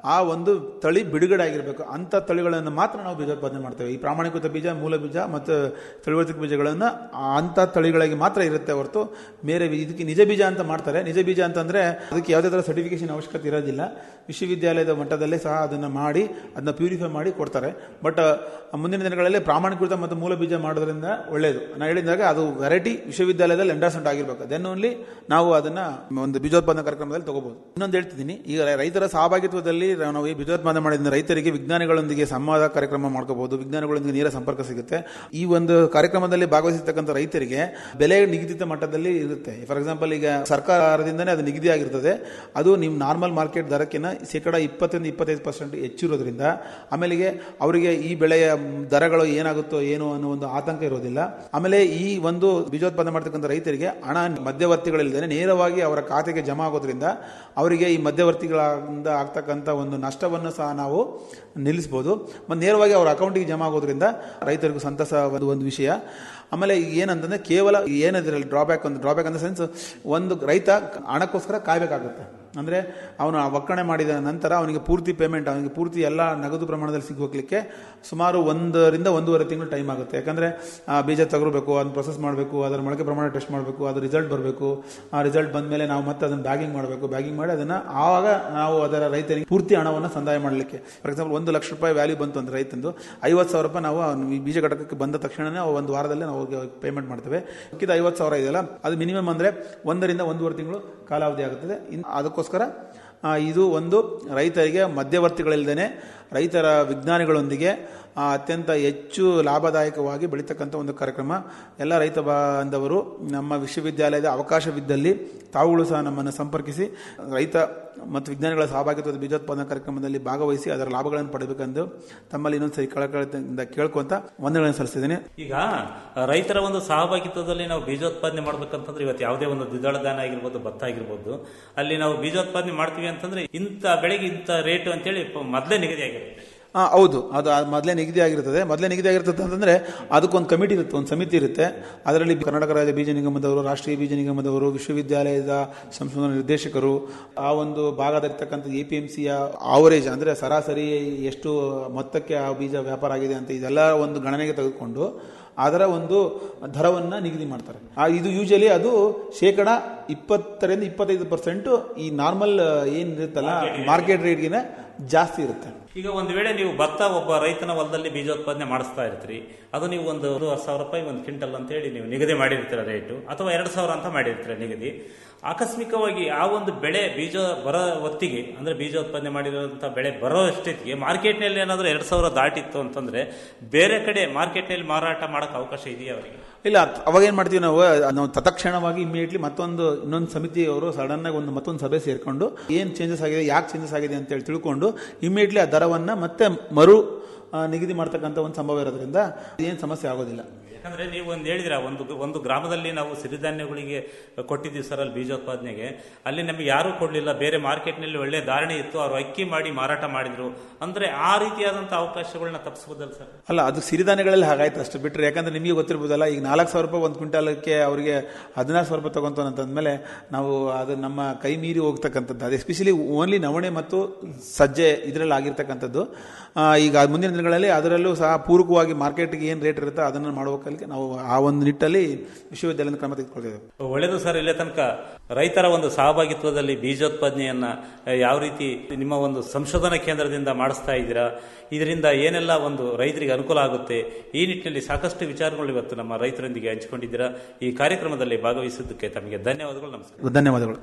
ಆ ಒಂದು ತಳಿ ಬಿಡುಗಡೆ ಆಗಿರಬೇಕು ಅಂತ ತಳಿಗಳನ್ನು ಮಾತ್ರ ನಾವು ಬೀಜೋತ್ಪಾದನೆ ಮಾಡ್ತೇವೆ ಈ ಪ್ರಾಮಾಣಿಕೃತ ಬೀಜ ಮೂಲ ಬೀಜ ಮತ್ತು ತಳಿವರ್ತಿಕ ಬೀಜಗಳನ್ನು ಅಂತ ತಳಿಗಳಿಗೆ ಮಾತ್ರ ಇರುತ್ತೆ ಹೊರತು ಬೇರೆ ಬೀಜ- ಇದಕ್ಕೆ ನಿಜ ಬೀಜ ಅಂತ ಮಾಡ್ತಾರೆ ನಿಜ ಬೀಜ ಅಂತಂದ್ರೆ ಅದಕ್ಕೆ ಯಾವುದೇ ಥರ ಸರ್ಟಿಫಿಕೇಶನ್ ಅವಶ್ಯಕತೆ ಇರೋದಿಲ್ಲ ವಿಶ್ವವಿದ್ಯಾಲಯದ ಮಟ್ಟದಲ್ಲೇ ಸಹ ಅದನ್ನು ಮಾಡಿ ಅದನ್ನ ಪ್ಯೂರಿಫೈ ಮಾಡಿ ಕೊಡ್ತಾರೆ ಬಟ್ ಮುಂದಿನ ದಿನಗಳಲ್ಲಿ ಪ್ರಾಮಾಣಿಕೃತ ಮತ್ತು ಮೂಲ ಬೀಜ ಮಾಡೋದ್ರಿಂದ ಒಳ್ಳೆಯದು ನಾನು ಹೇಳಿದಾಗ ಅದು ವೆರೈಟಿ ವಿಶ್ವವಿದ್ಯಾಲಯದಲ್ಲಿ ಎಂಡರ್ಸ್ಮೆಂಟ್ ಆಗಿರ್ಬೇಕು ದೆನ್ ಓನ್ಲಿ ನಾವು ಅದನ್ನ ಒಂದು ಬೀಜೋತ್ಪಾದನಾ ಕಾರ್ಯಕ್ರಮದಲ್ಲಿ ತಗೋಬಹುದು ಇನ್ನೊಂದು ಹೇಳ್ತಿದ್ದೀನಿ ಈಗ ರೈತರ ಸಹಭಾಗಿತ್ವದಲ್ಲಿ ನಾವು ಈ ಬೀಜೋತ್ಪಾದನೆ ಮಾಡಿದ ರೈತರಿಗೆ ವಿಜ್ಞಾನಿಗಳೊಂದಿಗೆ ಸಂವಾದ ಕಾರ್ಯಕ್ರಮ ಮಾಡ್ಕೋಬಹುದು ವಿಜ್ಞಾನಿಗಳೊಂದಿಗೆ ನೇರ ಸಂಪರ್ಕ ಸಿಗುತ್ತೆ ಈ ಒಂದು ಕಾರ್ಯಕ್ರಮದಲ್ಲಿ ಭಾಗವಹಿಸತಕ್ಕಂಥ ರೈತರಿಗೆ ಬೆಲೆ ನಿಗದಿತ ಮಟ್ಟದಲ್ಲಿ ಇರುತ್ತೆ ಫಾರ್ ಎಕ್ಸಾಂಪಲ್ ಈಗ ಸರ್ಕಾರದಿಂದನೇ ಅದು ನಿಗದಿ ಆಗಿರ್ತದೆ ಅದು ನಿಮ್ಮ ನಾರ್ಮಲ್ ಮಾರ್ಕೆಟ್ ದರಕ್ಕಿಂತ ಶೇಕಡ ಇಪ್ಪತ್ತರಿಂದ ಇಪ್ಪತ್ತೈದು ಪರ್ಸೆಂಟ್ ಹೆಚ್ಚಿರೋದ್ರಿಂದ ಆಮೇಲೆಗೆ ಅವರಿಗೆ ಈ ಬೆಳೆಯ ದರಗಳು ಏನಾಗುತ್ತೋ ಏನೋ ಅನ್ನೋ ಒಂದು ಆತಂಕ ಇರೋದಿಲ್ಲ ಆಮೇಲೆ ಈ ಒಂದು ಬೀಜೋತ್ಪಾದನೆ ಮಾಡ್ತಕ್ಕಂಥ ರೈತರಿಗೆ ಹಣ ಮಧ್ಯವರ್ತಿಗಳಿಲ್ಲದೆ ನೇರವಾಗಿ ಅವರ ಖಾತೆಗೆ ಜಮಾ ಆಗೋದ್ರಿಂದ ಅವರಿಗೆ ಈ ಮಧ್ಯವರ್ತಿಗಳಿಂದ ಆಗ್ತಕ್ಕಂಥ ಒಂದು ನಷ್ಟವನ್ನು ಸಹ ನಾವು ನಿಲ್ಲಿಸ್ಬೋದು ಮತ್ತು ನೇರವಾಗಿ ಅವರ ಅಕೌಂಟಿಗೆ ಜಮಾ ಆಗೋದ್ರಿಂದ ರೈತರಿಗೂ ಸಂತಸ ಒಂದು ಒಂದು ವಿಷಯ ಆಮೇಲೆ ಈಗ ಏನಂತಂದ್ರೆ ಕೇವಲ ಏನಿದ್ರಲ್ಲಿ ಡ್ರಾಬ್ಯಾಕ್ ಒಂದು ಡ್ರಾಬ್ಯಾಕ್ ಅಂದ ಸೆನ್ಸ್ ಒಂದು ರೈತ ಹಣಕ್ಕೋಸ್ಕರ ಕಾಯಬೇಕಾಗುತ್ತೆ ಅಂದರೆ ಅವನು ಆ ಒಕ್ಕಣೆ ಮಾಡಿದ ನಂತರ ಅವನಿಗೆ ಪೂರ್ತಿ ಪೇಮೆಂಟ್ ಅವನಿಗೆ ಪೂರ್ತಿ ಎಲ್ಲ ನಗದು ಪ್ರಮಾಣದಲ್ಲಿ ಸಿಗೋಗ್ಲಿಕ್ಕೆ ಸುಮಾರು ಒಂದರಿಂದ ಒಂದೂವರೆ ತಿಂಗಳು ಟೈಮ್ ಆಗುತ್ತೆ ಯಾಕಂದರೆ ಬೀಜ ತಗೊಳ್ಬೇಕು ಅದನ್ನ ಪ್ರೊಸೆಸ್ ಮಾಡಬೇಕು ಅದರ ಮೊಳಕೆ ಪ್ರಮಾಣ ಟೆಸ್ಟ್ ಮಾಡಬೇಕು ಅದು ರಿಸಲ್ಟ್ ಬರಬೇಕು ಆ ರಿಸಲ್ಟ್ ಬಂದ ಮೇಲೆ ನಾವು ಮತ್ತೆ ಅದನ್ನು ಬ್ಯಾಗಿಂಗ್ ಮಾಡಬೇಕು ಬ್ಯಾಗಿಂಗ್ ಮಾಡಿ ಅದನ್ನು ಆವಾಗ ನಾವು ಅದರ ರೈತರಿಗೆ ಪೂರ್ತಿ ಹಣವನ್ನು ಸಂದಾಯ ಮಾಡಲಿಕ್ಕೆ ಫಾರ್ ಎಕ್ಸಾಂಪಲ್ ಒಂದು ಲಕ್ಷ ರೂಪಾಯಿ ವ್ಯಾಲ್ಯೂ ಬಂತು ಅಂದ್ರೆ ರೈತಂದು ಐವತ್ತು ಸಾವಿರ ರೂಪಾಯಿ ನಾವು ಅವ್ನು ಈ ಬೀಜ ಘಟಕಕ್ಕೆ ಬಂದ ತಕ್ಷಣನೇ ನಾವು ಒಂದು ವಾರದಲ್ಲಿ ನಾವು ಅವ್ರಿಗೆ ಪೇಮೆಂಟ್ ಮಾಡ್ತೇವೆ ಮಿಕ್ಕಿದ ಐವತ್ತು ಸಾವಿರ ಇದೆಯಲ್ಲ ಅದು ಮಿನಿಮಮ್ ಅಂದರೆ ಒಂದರಿಂದ ಒಂದೂವರೆ ತಿಂಗಳು ಕಾಲಾವಧಿ ಆಗುತ್ತದೆ ಇನ್ನು ಅದಕ್ಕೋಸ್ಕರ ಆ, ಇದು ಒಂದು ರೈತರಿಗೆ ಮಧ್ಯವರ್ತಿಗಳಿಲ್ಲದೇ ರೈತರ ವಿಜ್ಞಾನಿಗಳೊಂದಿಗೆ ಆ, ಅತ್ಯಂತ ಹೆಚ್ಚು ಲಾಭದಾಯಕವಾಗಿ ಬೆಳೀತಕ್ಕಂಥ ಒಂದು ಕಾರ್ಯಕ್ರಮ ಎಲ್ಲ ರೈತ ಬಾಂಧವರು ನಮ್ಮ ವಿಶ್ವವಿದ್ಯಾಲಯದ ಅವಕಾಶವಿದ್ದಲ್ಲಿ ತಾವುಗಳು ಸಹ ನಮ್ಮನ್ನು ಸಂಪರ್ಕಿಸಿ ರೈತ ಮತ್ತು ವಿಜ್ಞಾನಿಗಳ ಸಹಭಾಗಿತ್ವದ ಬೀಜೋತ್ಪಾದನಾ ಕಾರ್ಯಕ್ರಮದಲ್ಲಿ ಭಾಗವಹಿಸಿ ಅದರ ಲಾಭಗಳನ್ನು ಪಡೆಯಬೇಕೆಂದು ತಮ್ಮಲ್ಲಿ ಇನ್ನೊಂದ್ಸರಿ ಕಳಕಳಿಯಿಂದ ಕೇಳ್ಕೊಂತ ವಂದನೆಗಳನ್ನು ಸಲ್ಲಿಸಿದ್ದೇನೆ ಈಗ ರೈತರ ಒಂದು ಸಹಭಾಗಿತ್ವದಲ್ಲಿ ನಾವು ಬೀಜೋತ್ಪಾದನೆ ಮಾಡ್ಬೇಕಂತಂದ್ರೆ ಇವತ್ತು ಯಾವುದೇ ಒಂದು ದ್ವಿದಳ ಧಾನ್ಯ ಆಗಿರ್ಬೋದು ಭತ್ತ ಆಗಿರ್ಬೋದು ಅಲ್ಲಿ ನಾವು ಬೀಜೋತ್ಪಾದನೆ ಮಾಡ್ತೀವಿ ಅಂತಂದ್ರೆ ಇಂಥ ಬೆಳೆಗೆ ಇಂಥ ರೇಟು ಅಂತೇಳಿ ಪ- ಮೊದಲೇ ನಿಗದಿ ಆಗಿರುತ್ತೆ ಆ, ಹೌದು ಅದು ಆ ಮೊದಲೇ ನಿಗದಿ ಆಗಿರ್ತದೆ ಮೊದಲೇ ನಿಗದಿ ಆಗಿರ್ತದೆ ಅಂತಂದ್ರೆ ಅದಕ್ಕೊಂದು ಕಮಿಟಿ ಇರುತ್ತೆ ಒಂದು ಸಮಿತಿ ಇರುತ್ತೆ ಅದರಲ್ಲಿ ಕರ್ನಾಟಕ ರಾಜ್ಯ ಬೀಜ ನಿಗಮದವರು ರಾಷ್ಟ್ರೀಯ ಬೀಜ ನಿಗಮದವರು ವಿಶ್ವವಿದ್ಯಾಲಯದ ಸಂಶೋಧನಾ ನಿರ್ದೇಶಕರು ಆ ಒಂದು ಭಾಗದಲ್ಲಿರ್ತಕ್ಕಂಥ ಎ ಪಿ ಎಂ ಸಿಯ ಆವರೇಜ್ ಅಂದ್ರೆ ಸರಾಸರಿ ಎಷ್ಟು ಮೊತ್ತಕ್ಕೆ ಆ ಬೀಜ ವ್ಯಾಪಾರ ಆಗಿದೆ ಅಂತ ಇದೆಲ್ಲ ಒಂದು ಗಣನೆಗೆ ತೆಗೆದುಕೊಂಡು ಅದರ ಒಂದು ದರವನ್ನ ನಿಗದಿ ಮಾಡ್ತಾರೆ ಆ ಇದು ಯೂಶಲಿ ಅದು ಶೇಕಡ ಇಪ್ಪತ್ತರಿಂದ ಇಪ್ಪತ್ತೈದು ಪರ್ಸೆಂಟ್ ಈ ನಾರ್ಮಲ್ ಏನಿರುತ್ತಲ್ಲ ಮಾರ್ಕೆಟ್ ರೇಟ್ಗಿನ ಜಾಸ್ತಿ ಇರುತ್ತೆ ಈಗ ಒಂದು ವೇಳೆ ನೀವು ಭತ್ತ ಒಬ್ಬ ರೈತನ ಹೊಲದಲ್ಲಿ ಬೀಜೋತ್ಪಾದನೆ ಮಾಡಿಸ್ತಾ ಇರ್ತೀರಿ ಅದು ನೀವು ಒಂದು ಒಂದೂವರೆ ಸಾವಿರ ರೂಪಾಯಿ ಒಂದು ಕ್ವಿಂಟಲ್ ಅಂತ ಹೇಳಿ ನೀವು ನಿಗದಿ ಮಾಡಿರ್ತೀರ ರೇಟು ಅಥವಾ ಎರಡು ಸಾವಿರ ಅಂತ ಮಾಡಿರ್ತೀರ ನಿಗದಿ ಆಕಸ್ಮಿಕವಾಗಿ ಆ ಒಂದು ಬೆಳೆ ಬೀಜ ಬರೋ ಹೊತ್ತಿಗೆ ಅಂದ್ರೆ ಬೀಜೋತ್ಪಾದನೆ ಮಾಡಿರೋಂಥ ಬೆಳೆ ಬರೋ ಅಷ್ಟೊತ್ತಿಗೆ ಮಾರ್ಕೆಟ್ನಲ್ಲಿ ಏನಾದರೂ ಎರಡು ಸಾವಿರ ದಾಟಿತ್ತು ಅಂತಂದ್ರೆ ಬೇರೆ ಕಡೆ ಮಾರ್ಕೆಟ್ನಲ್ಲಿ ಮಾರಾಟ ಮಾಡೋಕೆ ಅವಕಾಶ ಇದೆಯಾ ಅವರಿಗೆ ಇಲ್ಲ ಅವಾಗ ಏನ್ ಮಾಡ್ತೀವಿ ನಾವು ನಾವು ತತ್ಕ್ಷಣವಾಗಿ ಇಮಿಡಿಯೇಟ್ಲಿ ಮತ್ತೊಂದು ಇನ್ನೊಂದು ಸಮಿತಿಯವರು ಸಡನ್ ಆಗಿ ಒಂದು ಮತ್ತೊಂದು ಸಭೆ ಸೇರ್ಕೊಂಡು ಏನ್ ಚೇಂಜಸ್ ಆಗಿದೆ ಯಾಕೆ ಚೇಂಜಸ್ ಆಗಿದೆ ಅಂತ ಹೇಳಿ ತಿಳ್ಕೊಂಡು ಇಮಿಡಿಯೇಟ್ಲಿ ಆ ದರವನ್ನ ಮತ್ತೆ ಮರು ಆ, ನಿಗದಿ ಮಾಡ್ತಕ್ಕಂಥ ಒಂದು ಸಂಭವ ಇರೋದ್ರಿಂದ ಏನು ಸಮಸ್ಯೆ ಆಗೋದಿಲ್ಲ ಯಾಕಂದ್ರೆ ನೀವು ಒಂದು ಹೇಳಿದ್ರ ಒಂದು ಒಂದು ಗ್ರಾಮದಲ್ಲಿ ನಾವು ಸಿರಿಧಾನ್ಯಗಳಿಗೆ ಕೊಟ್ಟಿದ್ದೀವಿ ಸರ್ ಅಲ್ಲಿ ಬೀಜೋತ್ಪಾದನೆಗೆ ಅಲ್ಲಿ ನಮಗೆ ಯಾರೂ ಕೊಡಲಿಲ್ಲ ಬೇರೆ ಮಾರ್ಕೆಟ್ನಲ್ಲಿ ಒಳ್ಳೆ ಧಾರಣೆ ಇತ್ತು ಅವ್ರು ಅಕ್ಕಿ ಮಾಡಿ ಮಾರಾಟ ಮಾಡಿದ್ರು ಅಂದ್ರೆ ಆ ರೀತಿಯಾದಂತಹ ಅವಕಾಶಗಳನ್ನ ತಪ್ಪಿಸಬಹುದಲ್ಲ ಸರ್ ಅಲ್ಲ ಅದು ಸಿರಿಧಾನ್ಯಗಳಲ್ಲಿ ಹಾಗಾಯ್ತು ಅಷ್ಟು ಬಿಟ್ಟರೆ ಯಾಕಂದ್ರೆ ನಿಮಗೆ ಗೊತ್ತಿರ್ಬೋದಲ್ಲ ಈಗ ನಾಲ್ಕು ಸಾವಿರ ರೂಪಾಯಿ ಒಂದು ಕ್ವಿಂಟಾಲಕ್ಕೆ ಅವರಿಗೆ ಹದಿನಾರು ಸಾವಿರ ರೂಪಾಯಿ ತಗೊಂತ ಅಂತಂದ್ಮೇಲೆ ನಾವು ಅದು ನಮ್ಮ ಕೈ ಮೀರಿ ಹೋಗ್ತಕ್ಕಂಥದ್ದು ಅದು ಎಸ್ಪೆಷಲಿ ಓನ್ಲಿ ನವಣೆ ಮತ್ತು ಸಜ್ಜೆ ಇದರಲ್ಲಿ ಆಗಿರ್ತಕ್ಕಂಥದ್ದು ಆ, ಈಗ ಮುಂದಿನ ದಿನಗಳಲ್ಲಿ ಅದರಲ್ಲೂ ಸಹ ಪೂರಕವಾಗಿ ಮಾರ್ಕೆಟ್ಗೆ ಏನು ರೇಟ್ ಇರುತ್ತೋ ಅದನ್ನು ಮಾಡುವಕ್ಕೆ ನಾವು ಆ ಒಂದು ನಿಟ್ಟಲ್ಲಿ ವಿಶ್ವವಿದ್ಯಾಲಯದ ಕ್ರಮ ತೆಗೆದುಕೊಳ್ತೇವೆ ಒಳ್ಳೆಯದು ಸರ್ ಇಲ್ಲೇ ತನಕ ರೈತರ ಒಂದು ಸಹಭಾಗಿತ್ವದಲ್ಲಿ ಬೀಜೋತ್ಪಾದನೆಯನ್ನ ಆ, ಯಾವ ರೀತಿ ನಿಮ್ಮ ಒಂದು ಸಂಶೋಧನಾ ಕೇಂದ್ರದಿಂದ ಮಾಡಿಸ್ತಾ ಇದ್ದೀರಾ ಇದರಿಂದ ಏನೆಲ್ಲ ಒಂದು ರೈತರಿಗೆ ಅನುಕೂಲ ಆಗುತ್ತೆ ಈ ನಿಟ್ಟಿನಲ್ಲಿ ಸಾಕಷ್ಟು ವಿಚಾರಗಳು ಇವತ್ತು ನಮ್ಮ ರೈತರೊಂದಿಗೆ ಹಂಚಿಕೊಂಡಿದ್ದೀರಾ ಈ ಕಾರ್ಯಕ್ರಮದಲ್ಲಿ ಭಾಗವಹಿಸಿದ್ದಕ್ಕೆ ತಮಗೆ ಧನ್ಯವಾದಗಳು ನಮಸ್ಕಾರ ಧನ್ಯವಾದಗಳು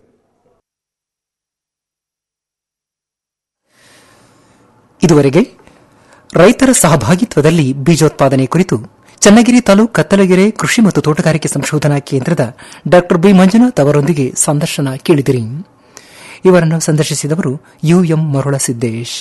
ಇದುವರೆಗೆ ರೈತರ ಸಹಭಾಗಿತ್ವದಲ್ಲಿ ಬೀಜೋತ್ಪಾದನೆ ಕುರಿತು ಚನ್ನಗಿರಿ ತಾಲೂಕು ಕತ್ತಲಗೆರೆ ಕೃಷಿ ಮತ್ತು ತೋಟಗಾರಿಕೆ ಸಂಶೋಧನಾ ಕೇಂದ್ರದ ಡಾ ಬಿ ಮಂಜುನಾಥ್ ಅವರೊಂದಿಗೆ ಸಂದರ್ಶನ ಕೇಳಿದಿರಿ ಇವರನ್ನು ಸಂದರ್ಶಿಸಿದವರು ಯುಎಂ ಮರುಳ ಸಿದ್ದೇಶ್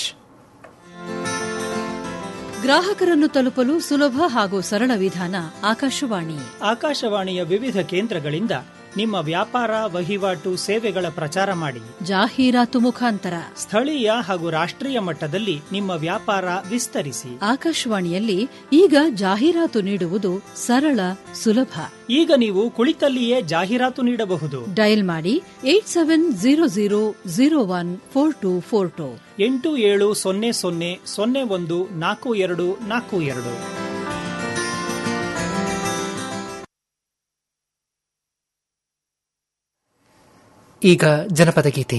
ಗ್ರಾಹಕರನ್ನು ತಲುಪಲು ಸುಲಭ ಹಾಗೂ ಸರಳ ವಿಧಾನ ಆಕಾಶವಾಣಿ ಆಕಾಶವಾಣಿಯ ವಿವಿಧ ಕೇಂದ್ರಗಳಿಂದ ನಿಮ್ಮ ವ್ಯಾಪಾರ ವಹಿವಾಟು ಸೇವೆಗಳ ಪ್ರಚಾರ ಮಾಡಿ ಜಾಹೀರಾತು ಮುಖಾಂತರ ಸ್ಥಳೀಯ ಹಾಗೂ ರಾಷ್ಟ್ರೀಯ ಮಟ್ಟದಲ್ಲಿ ನಿಮ್ಮ ವ್ಯಾಪಾರ ವಿಸ್ತರಿಸಿ ಆಕಾಶವಾಣಿಯಲ್ಲಿ ಈಗ ಜಾಹೀರಾತು ನೀಡುವುದು ಸರಳ ಸುಲಭ ಈಗ ನೀವು ಕುಳಿತಲ್ಲಿಯೇ ಜಾಹೀರಾತು ನೀಡಬಹುದು ಡಯಲ್ ಮಾಡಿ eight seven zero zero zero one four two four two ಎಂಟು ಏಳು ಸೊನ್ನೆ ಸೊನ್ನೆ ಸೊನ್ನೆ ಒಂದು ನಾಲ್ಕು ಎರಡು ನಾಲ್ಕು ಎರಡು ಈಗ ಜನಪದ ಗೀತೆ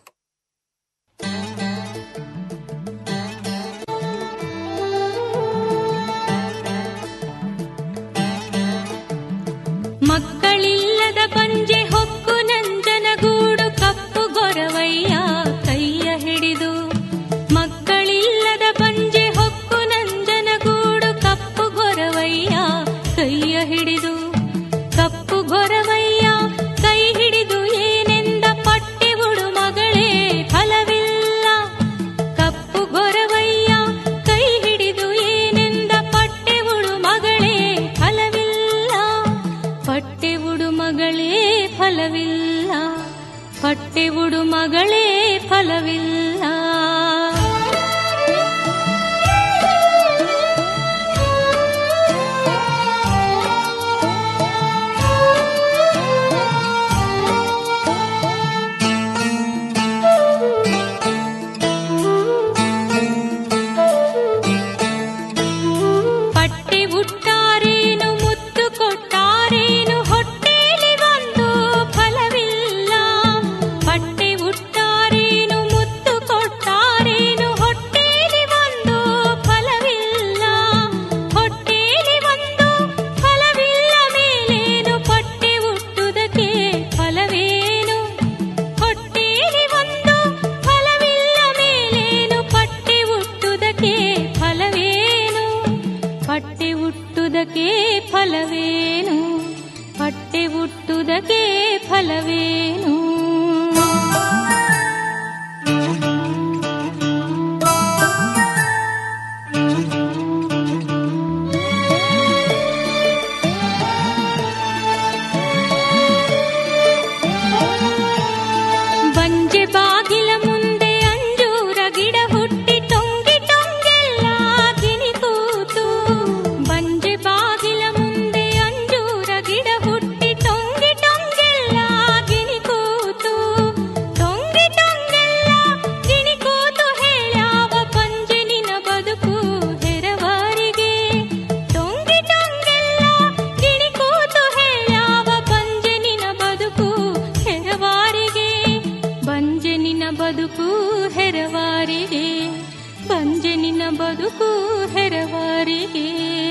ಮಕ್ಕಳಿಲ್ಲದ ಬಂಜೆ ಹೊಕ್ಕು ನಂಜನಗೂಡು ಕಪ್ಪು ಗೊರವಯ್ಯ ಕೈಯ ಹಿಡಿದು ಮಕ್ಕಳಿಲ್ಲದ ಬಂಜೆ ಹೊಕ್ಕು ನಂಜನಗೂಡು ಕಪ್ಪು ಗೊರವಯ್ಯ ಕೈಯ ಹಿಡಿದು ಕಪ್ಪು ಗೊರವಯ್ಯ ಕೈ ಹಿಡಿದು ಏನೆಂದ ಪಟ್ಟೆ ಉಡು ಮಗಳೇ ಫಲವಿಲ್ಲ ಕಪ್ಪು ಗೊರವಯ್ಯ ಕೈ ಹಿಡಿದು ಏನೆಂದ ಪಟ್ಟೆ ಉಡು ಮಗಳೇ ಫಲವಿಲ್ಲ ಪಟ್ಟೆ ಉಡು ಮಗಳೇ ಫಲವಿಲ್ಲ ಪಟ್ಟೆ ಉಡು ಮಗಳೇ ಫಲವಿಲ್ಲ ಪಟ್ಟೆ ಉಟ್ಟಾರೇನು ಮುತ್ತು ಕೊಟ್ಟಾರೇನು ಹೊಟ್ಟೆಲಿ ಒಂದು ಫಲವಿಲ್ಲ ಪಟ್ಟೆ ಉಟ್ಟಾರೇನು ಮುತ್ತು ಕೊಟ್ಟಾರೇನು ಹೊಟ್ಟೆಲಿ ಒಂದು ಫಲವಿಲ್ಲ ಹೊಟ್ಟೆಲಿ ಒಂದು ಫಲವಿಲ್ಲ ಮೇಲೇನು ಪಟ್ಟೆ ಹುಟ್ಟುವುದಕ್ಕೆ ಫಲವೇನು ಹೊಟ್ಟೆಲಿ ಒಂದು ಫಲವಿಲ್ಲ ಮೇಲೇನು ಪಟ್ಟೆ ಹುಟ್ಟುವುದಕ್ಕೆ ಫಲವೇನು ಪಟ್ಟೆ ಹುಟ್ಟುವುದಕ್ಕೆ ಫಲವೇನು ಪಟ್ಟೆ ಹುಟ್ಟುವುದಕ್ಕೆ ಫಲವೇನು ಬಂಜೆ ಬಾಗಿಲ ಮುಂದೆ ಅಂಜೂರ ಗಿಡ ಹುಟ್ಟಿ ಟೊಂಗಿ ಟೊಂಗೆಲ್ಲ ಗಿನಿ ಕೂತು ಬಂಜೆ ಬಾಗಿಲ ಮುಂದೆ ಅಂಜೂರ ಗಿಡ ಹುಟ್ಟಿ ಟೊಂಗಿ ಟೊಂಗೆಲ್ಲ ಗಿನಿ ಕೂತು ಟೊಂಗಿ ಟೊಂಗೆಲ್ಲ ಗಿನಿ ಕೂತು ಹೇಳ್ಯಾವ ಬಂಜೆ ನಿನ ಬದುಕು ಹೆರವಾರಿಗೆ ಟೊಂಗಿ ಟೊಂಗೆಲ್ಲ ಗಿಣಿ ಕೂತು ಹೇಳ್ಯಾವ ಬಂಜೆ ನಿನ ಬದುಕು ಹೆರವಾರಿಗೆ ಬಂಜೆ ನಿನ ಬದುಕು ಹೆರವಾರಿಗೆ ಬಂಜೆ ನಿನ ಬದುಕು ಹೆರವಾರಿಗೆ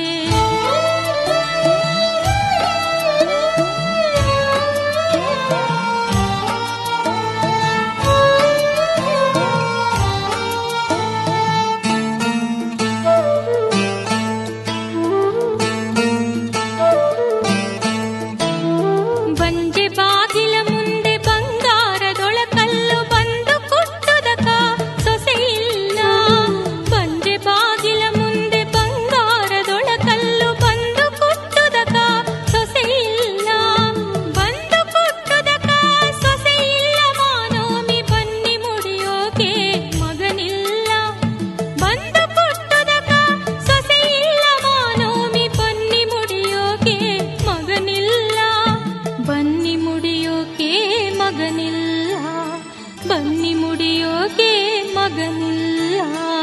ಬಂಜೆ ಬಾಗಿಲ ಮುಂದೆ ಬಂಗಾರದೊಳಕಲ್ಲು ಬಂದು ಕುಟ್ಟುದಕ ಸೊಸೆ ಇಲ್ಲ ಬಂಜೆ ಬಾಗಿಲ ಮುಂದೆ ಬಂಗಾರದೊಳಕಲ್ಲು ಬಂದು ಕುಟ್ಟುದಕ ಸೊಸೆ ಇಲ್ಲ ಬಂದು ಕುಟ್ಟುದಕ ಸೊಸೆ ಇಲ್ಲ ಮಾನೋಮಿ ಬನ್ನಿ ಮುಡಿಯೋಕೆ ಮಗನಿಲ್ಲ ಬಂದು ಕುಟ್ಟುದಕ ಸೊಸೆ ಇಲ್ಲ ಮಾನೋಮಿ ಬನ್ನಿ ಮುಡಿಯೋಕೆ ಮಗನಿಲ್ಲ ಬನ್ನಿ ಮುಡಿಯೋಕೆ ಮಗನಿಲ್ಲ ಬನ್ನಿ ಮುಡಿಯೋಕೆ ಮಗನಿಲ್ಲ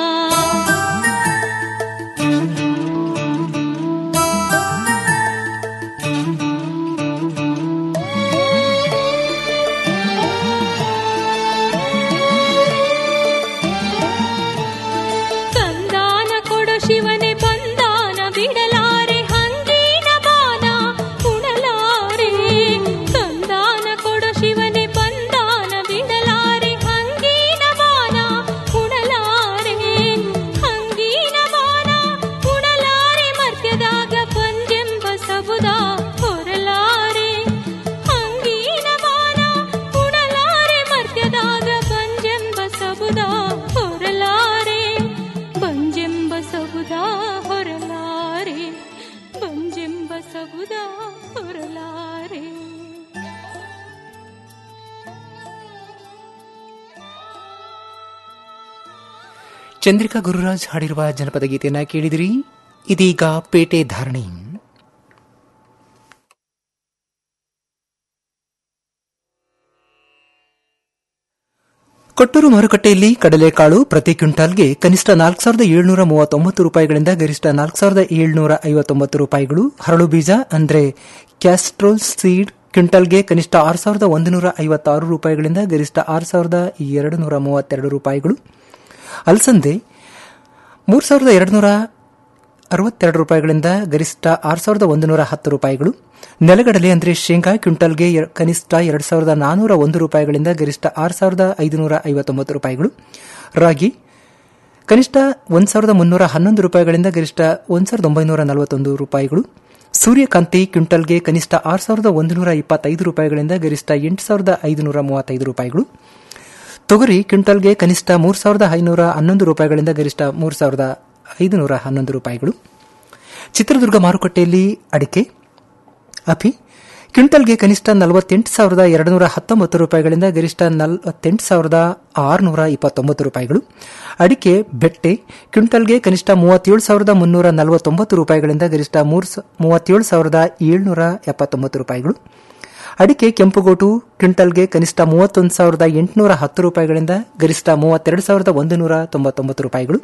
ಸಂದಾನ ಕೊಡು ಶಿವನೇ ಬಂದಾನ ಬಿಡಲಾರೆ ಹಂಗೀನ ಬಾನ ಉಣಲಾರೆ ಸಂದಾನ ಕೊಡು ಶಿವನೇ ಬಂದಾನ ಬಿಡಲಾರೆ ಹಂಗೀನ ಬಾನ ಉಣಲಾರೆ ಚಂದ್ರಿಕಾ ಗುರುರಾಜ್ ಹಾಡಿರುವ ಜನಪದ ಗೀತೆಯನ್ನ ಕೇಳಿದಿರಿ ಇದೀಗ ಪೇಟೆ ಧಾರಣೆ ಕೊಟ್ಟೂರು ಮಾರುಕಟ್ಟೆಯಲ್ಲಿ ಕಡಲೆಕಾಳು ಪ್ರತಿ ಕ್ವಿಂಟಾಲ್ಗೆ ಕನಿಷ್ಠ ನಾಲ್ಕು ಸಾವಿರದ ಏಳ್ನೂರ ಮೂವತ್ತೊಂಬತ್ತು ರೂಪಾಯಿಗಳಿಂದ ಗರಿಷ್ಠ ನಾಲ್ಕು ಸಾವಿರದ ಏಳ್ನೂರ ಐವತ್ತೊಂಬತ್ತು ರೂಪಾಯಿಗಳು ಹರಳು ಬೀಜ ಅಂದ್ರೆ ಕ್ಯಾಸ್ಟ್ರೋಲ್ ಸೀಡ್ ಕ್ವಿಂಟಲ್ಗೆ ಕನಿಷ್ಠ ಆರು ಸಾವಿರದ ಒಂದು ನೂರ ಐವತ್ತಾರು ರೂಪಾಯಿಗಳಿಂದ ಗರಿಷ್ಠ ಆರು ಸಾವಿರದ ಎರಡು ನೂರ ಮೂವತ್ತೆರಡು ರೂಪಾಯಿಗಳು ಅಲಸಂದೆ ಮೂರು ಸಾವಿರದ ಎರಡು ನೂರ ಅರವತ್ತೆರಡು ರೂಪಾಯಿಗಳಿಂದ ಗರಿಷ್ಠ ಆರು ಸಾವಿರದ ಒಂದು ನೂರ ಹತ್ತು ರೂಪಾಯಿಗಳು ನೆಲಗಡಲೆ ಅಂದರೆ ಶೇಂಗಾ ಕ್ವಿಂಟಲ್ಗೆ ಎ- ಕನಿಷ್ಠ ಎರಡು ಸಾವಿರದ ನಾನೂರ ಒಂದು ರೂಪಾಯಿಗಳಿಂದ ಗರಿಷ್ಠ ಆರು ಸಾವಿರದ ಐದುನೂರ ಐವತ್ತೊಂಬತ್ತು ರೂಪಾಯಿಗಳು ರಾಗಿ ಕನಿಷ್ಠ ಒಂದು ಸಾವಿರದ ಮುನ್ನೂರ ಹನ್ನೊಂದು ರೂಪಾಯಿಗಳಿಂದ ಗರಿಷ್ಠ ಒಂದು ಸಾವಿರದ ಒಂಬೈನೂರ ನಲವತ್ತೊಂದು ರೂಪಾಯಿಗಳು ಸೂರ್ಯಕಾಂತಿ ಕ್ವಿಂಟಲ್ಗೆ ಕನಿಷ್ಠ ಆರು ಸಾವಿರದ ಒಂದು ನೂರ ಇಪ್ಪತ್ತೈದು ರೂಪಾಯಿಗಳಿಂದ ಗರಿಷ್ಠ ಎಂಟು ಸಾವಿರದ ಐದುನೂರ ಮೂವತ್ತೈದು ರೂಪಾಯಿಗಳು ತೊಗರಿ ಕ್ವಿಂಟಲ್ಗೆ ಕನಿಷ್ಠ ಮೂರು ಸಾವಿರದ ಐನೂರ ಹನ್ನೊಂದು ರೂಪಾಯಿಗಳಿಂದ ಗರಿಷ್ಠ ಮೂರು ಸಾವಿರದ ಐದುನೂರ ಹನ್ನೊಂದು ರೂಪಾಯಿಗಳು ಚಿತ್ರದುರ್ಗ ಮಾರುಕಟ್ಟೆಯಲ್ಲಿ ಅಡಿಕೆ ಅಪಿ ಕ್ವಿಂಟಲ್ಗೆ ಕನಿಷ್ಠ ನಲವತ್ತೆಂಟು ಸಾವಿರದ ಎರಡು ನೂರ ಹತ್ತೊಂಬತ್ತು ರೂಪಾಯಿಗಳಿಂದ ಗರಿಷ್ಠ ನಲವತ್ತೆಂಟು ಸಾವಿರದ ಆರುನೂರ ಇಪ್ಪತ್ತೊಂಬತ್ತು ರೂಪಾಯಿಗಳು ಅಡಿಕೆ ಬೆಟ್ಟೆ ಕ್ವಿಂಟಲ್ಗೆ ಕನಿಷ್ಠ ಮೂವತ್ತೇಳು ಸಾವಿರದ ಮುನ್ನೂರ ನಲವತ್ತೊಂಬತ್ತು ರೂಪಾಯಿಗಳಿಂದ ಗರಿಷ್ಠ ಮೂರು ಸ- ಮೂವತ್ತೇಳು ಸಾವಿರದ ಏಳ್ನೂರ ಎಪ್ಪತ್ತೊಂಬತ್ತು ರೂಪಾಯಿಗಳು ಅಡಿಕೆ ಕೆಂಪುಗೋಟು ಕ್ವಿಂಟಲ್ಗೆ ಕನಿಷ್ಠ ಮೂವತ್ತೊಂದು ಸಾವಿರದ ಎಂಟುನೂರ ಹತ್ತು ರೂಪಾಯಿಗಳಿಂದ ಗರಿಷ್ಠ ಮೂವತ್ತೆರಡು ಸಾವಿರದ ಒಂದು ನೂರ ತೊಂಬತ್ತೊಂಬತ್ತು ರೂಪಾಯಿಗಳು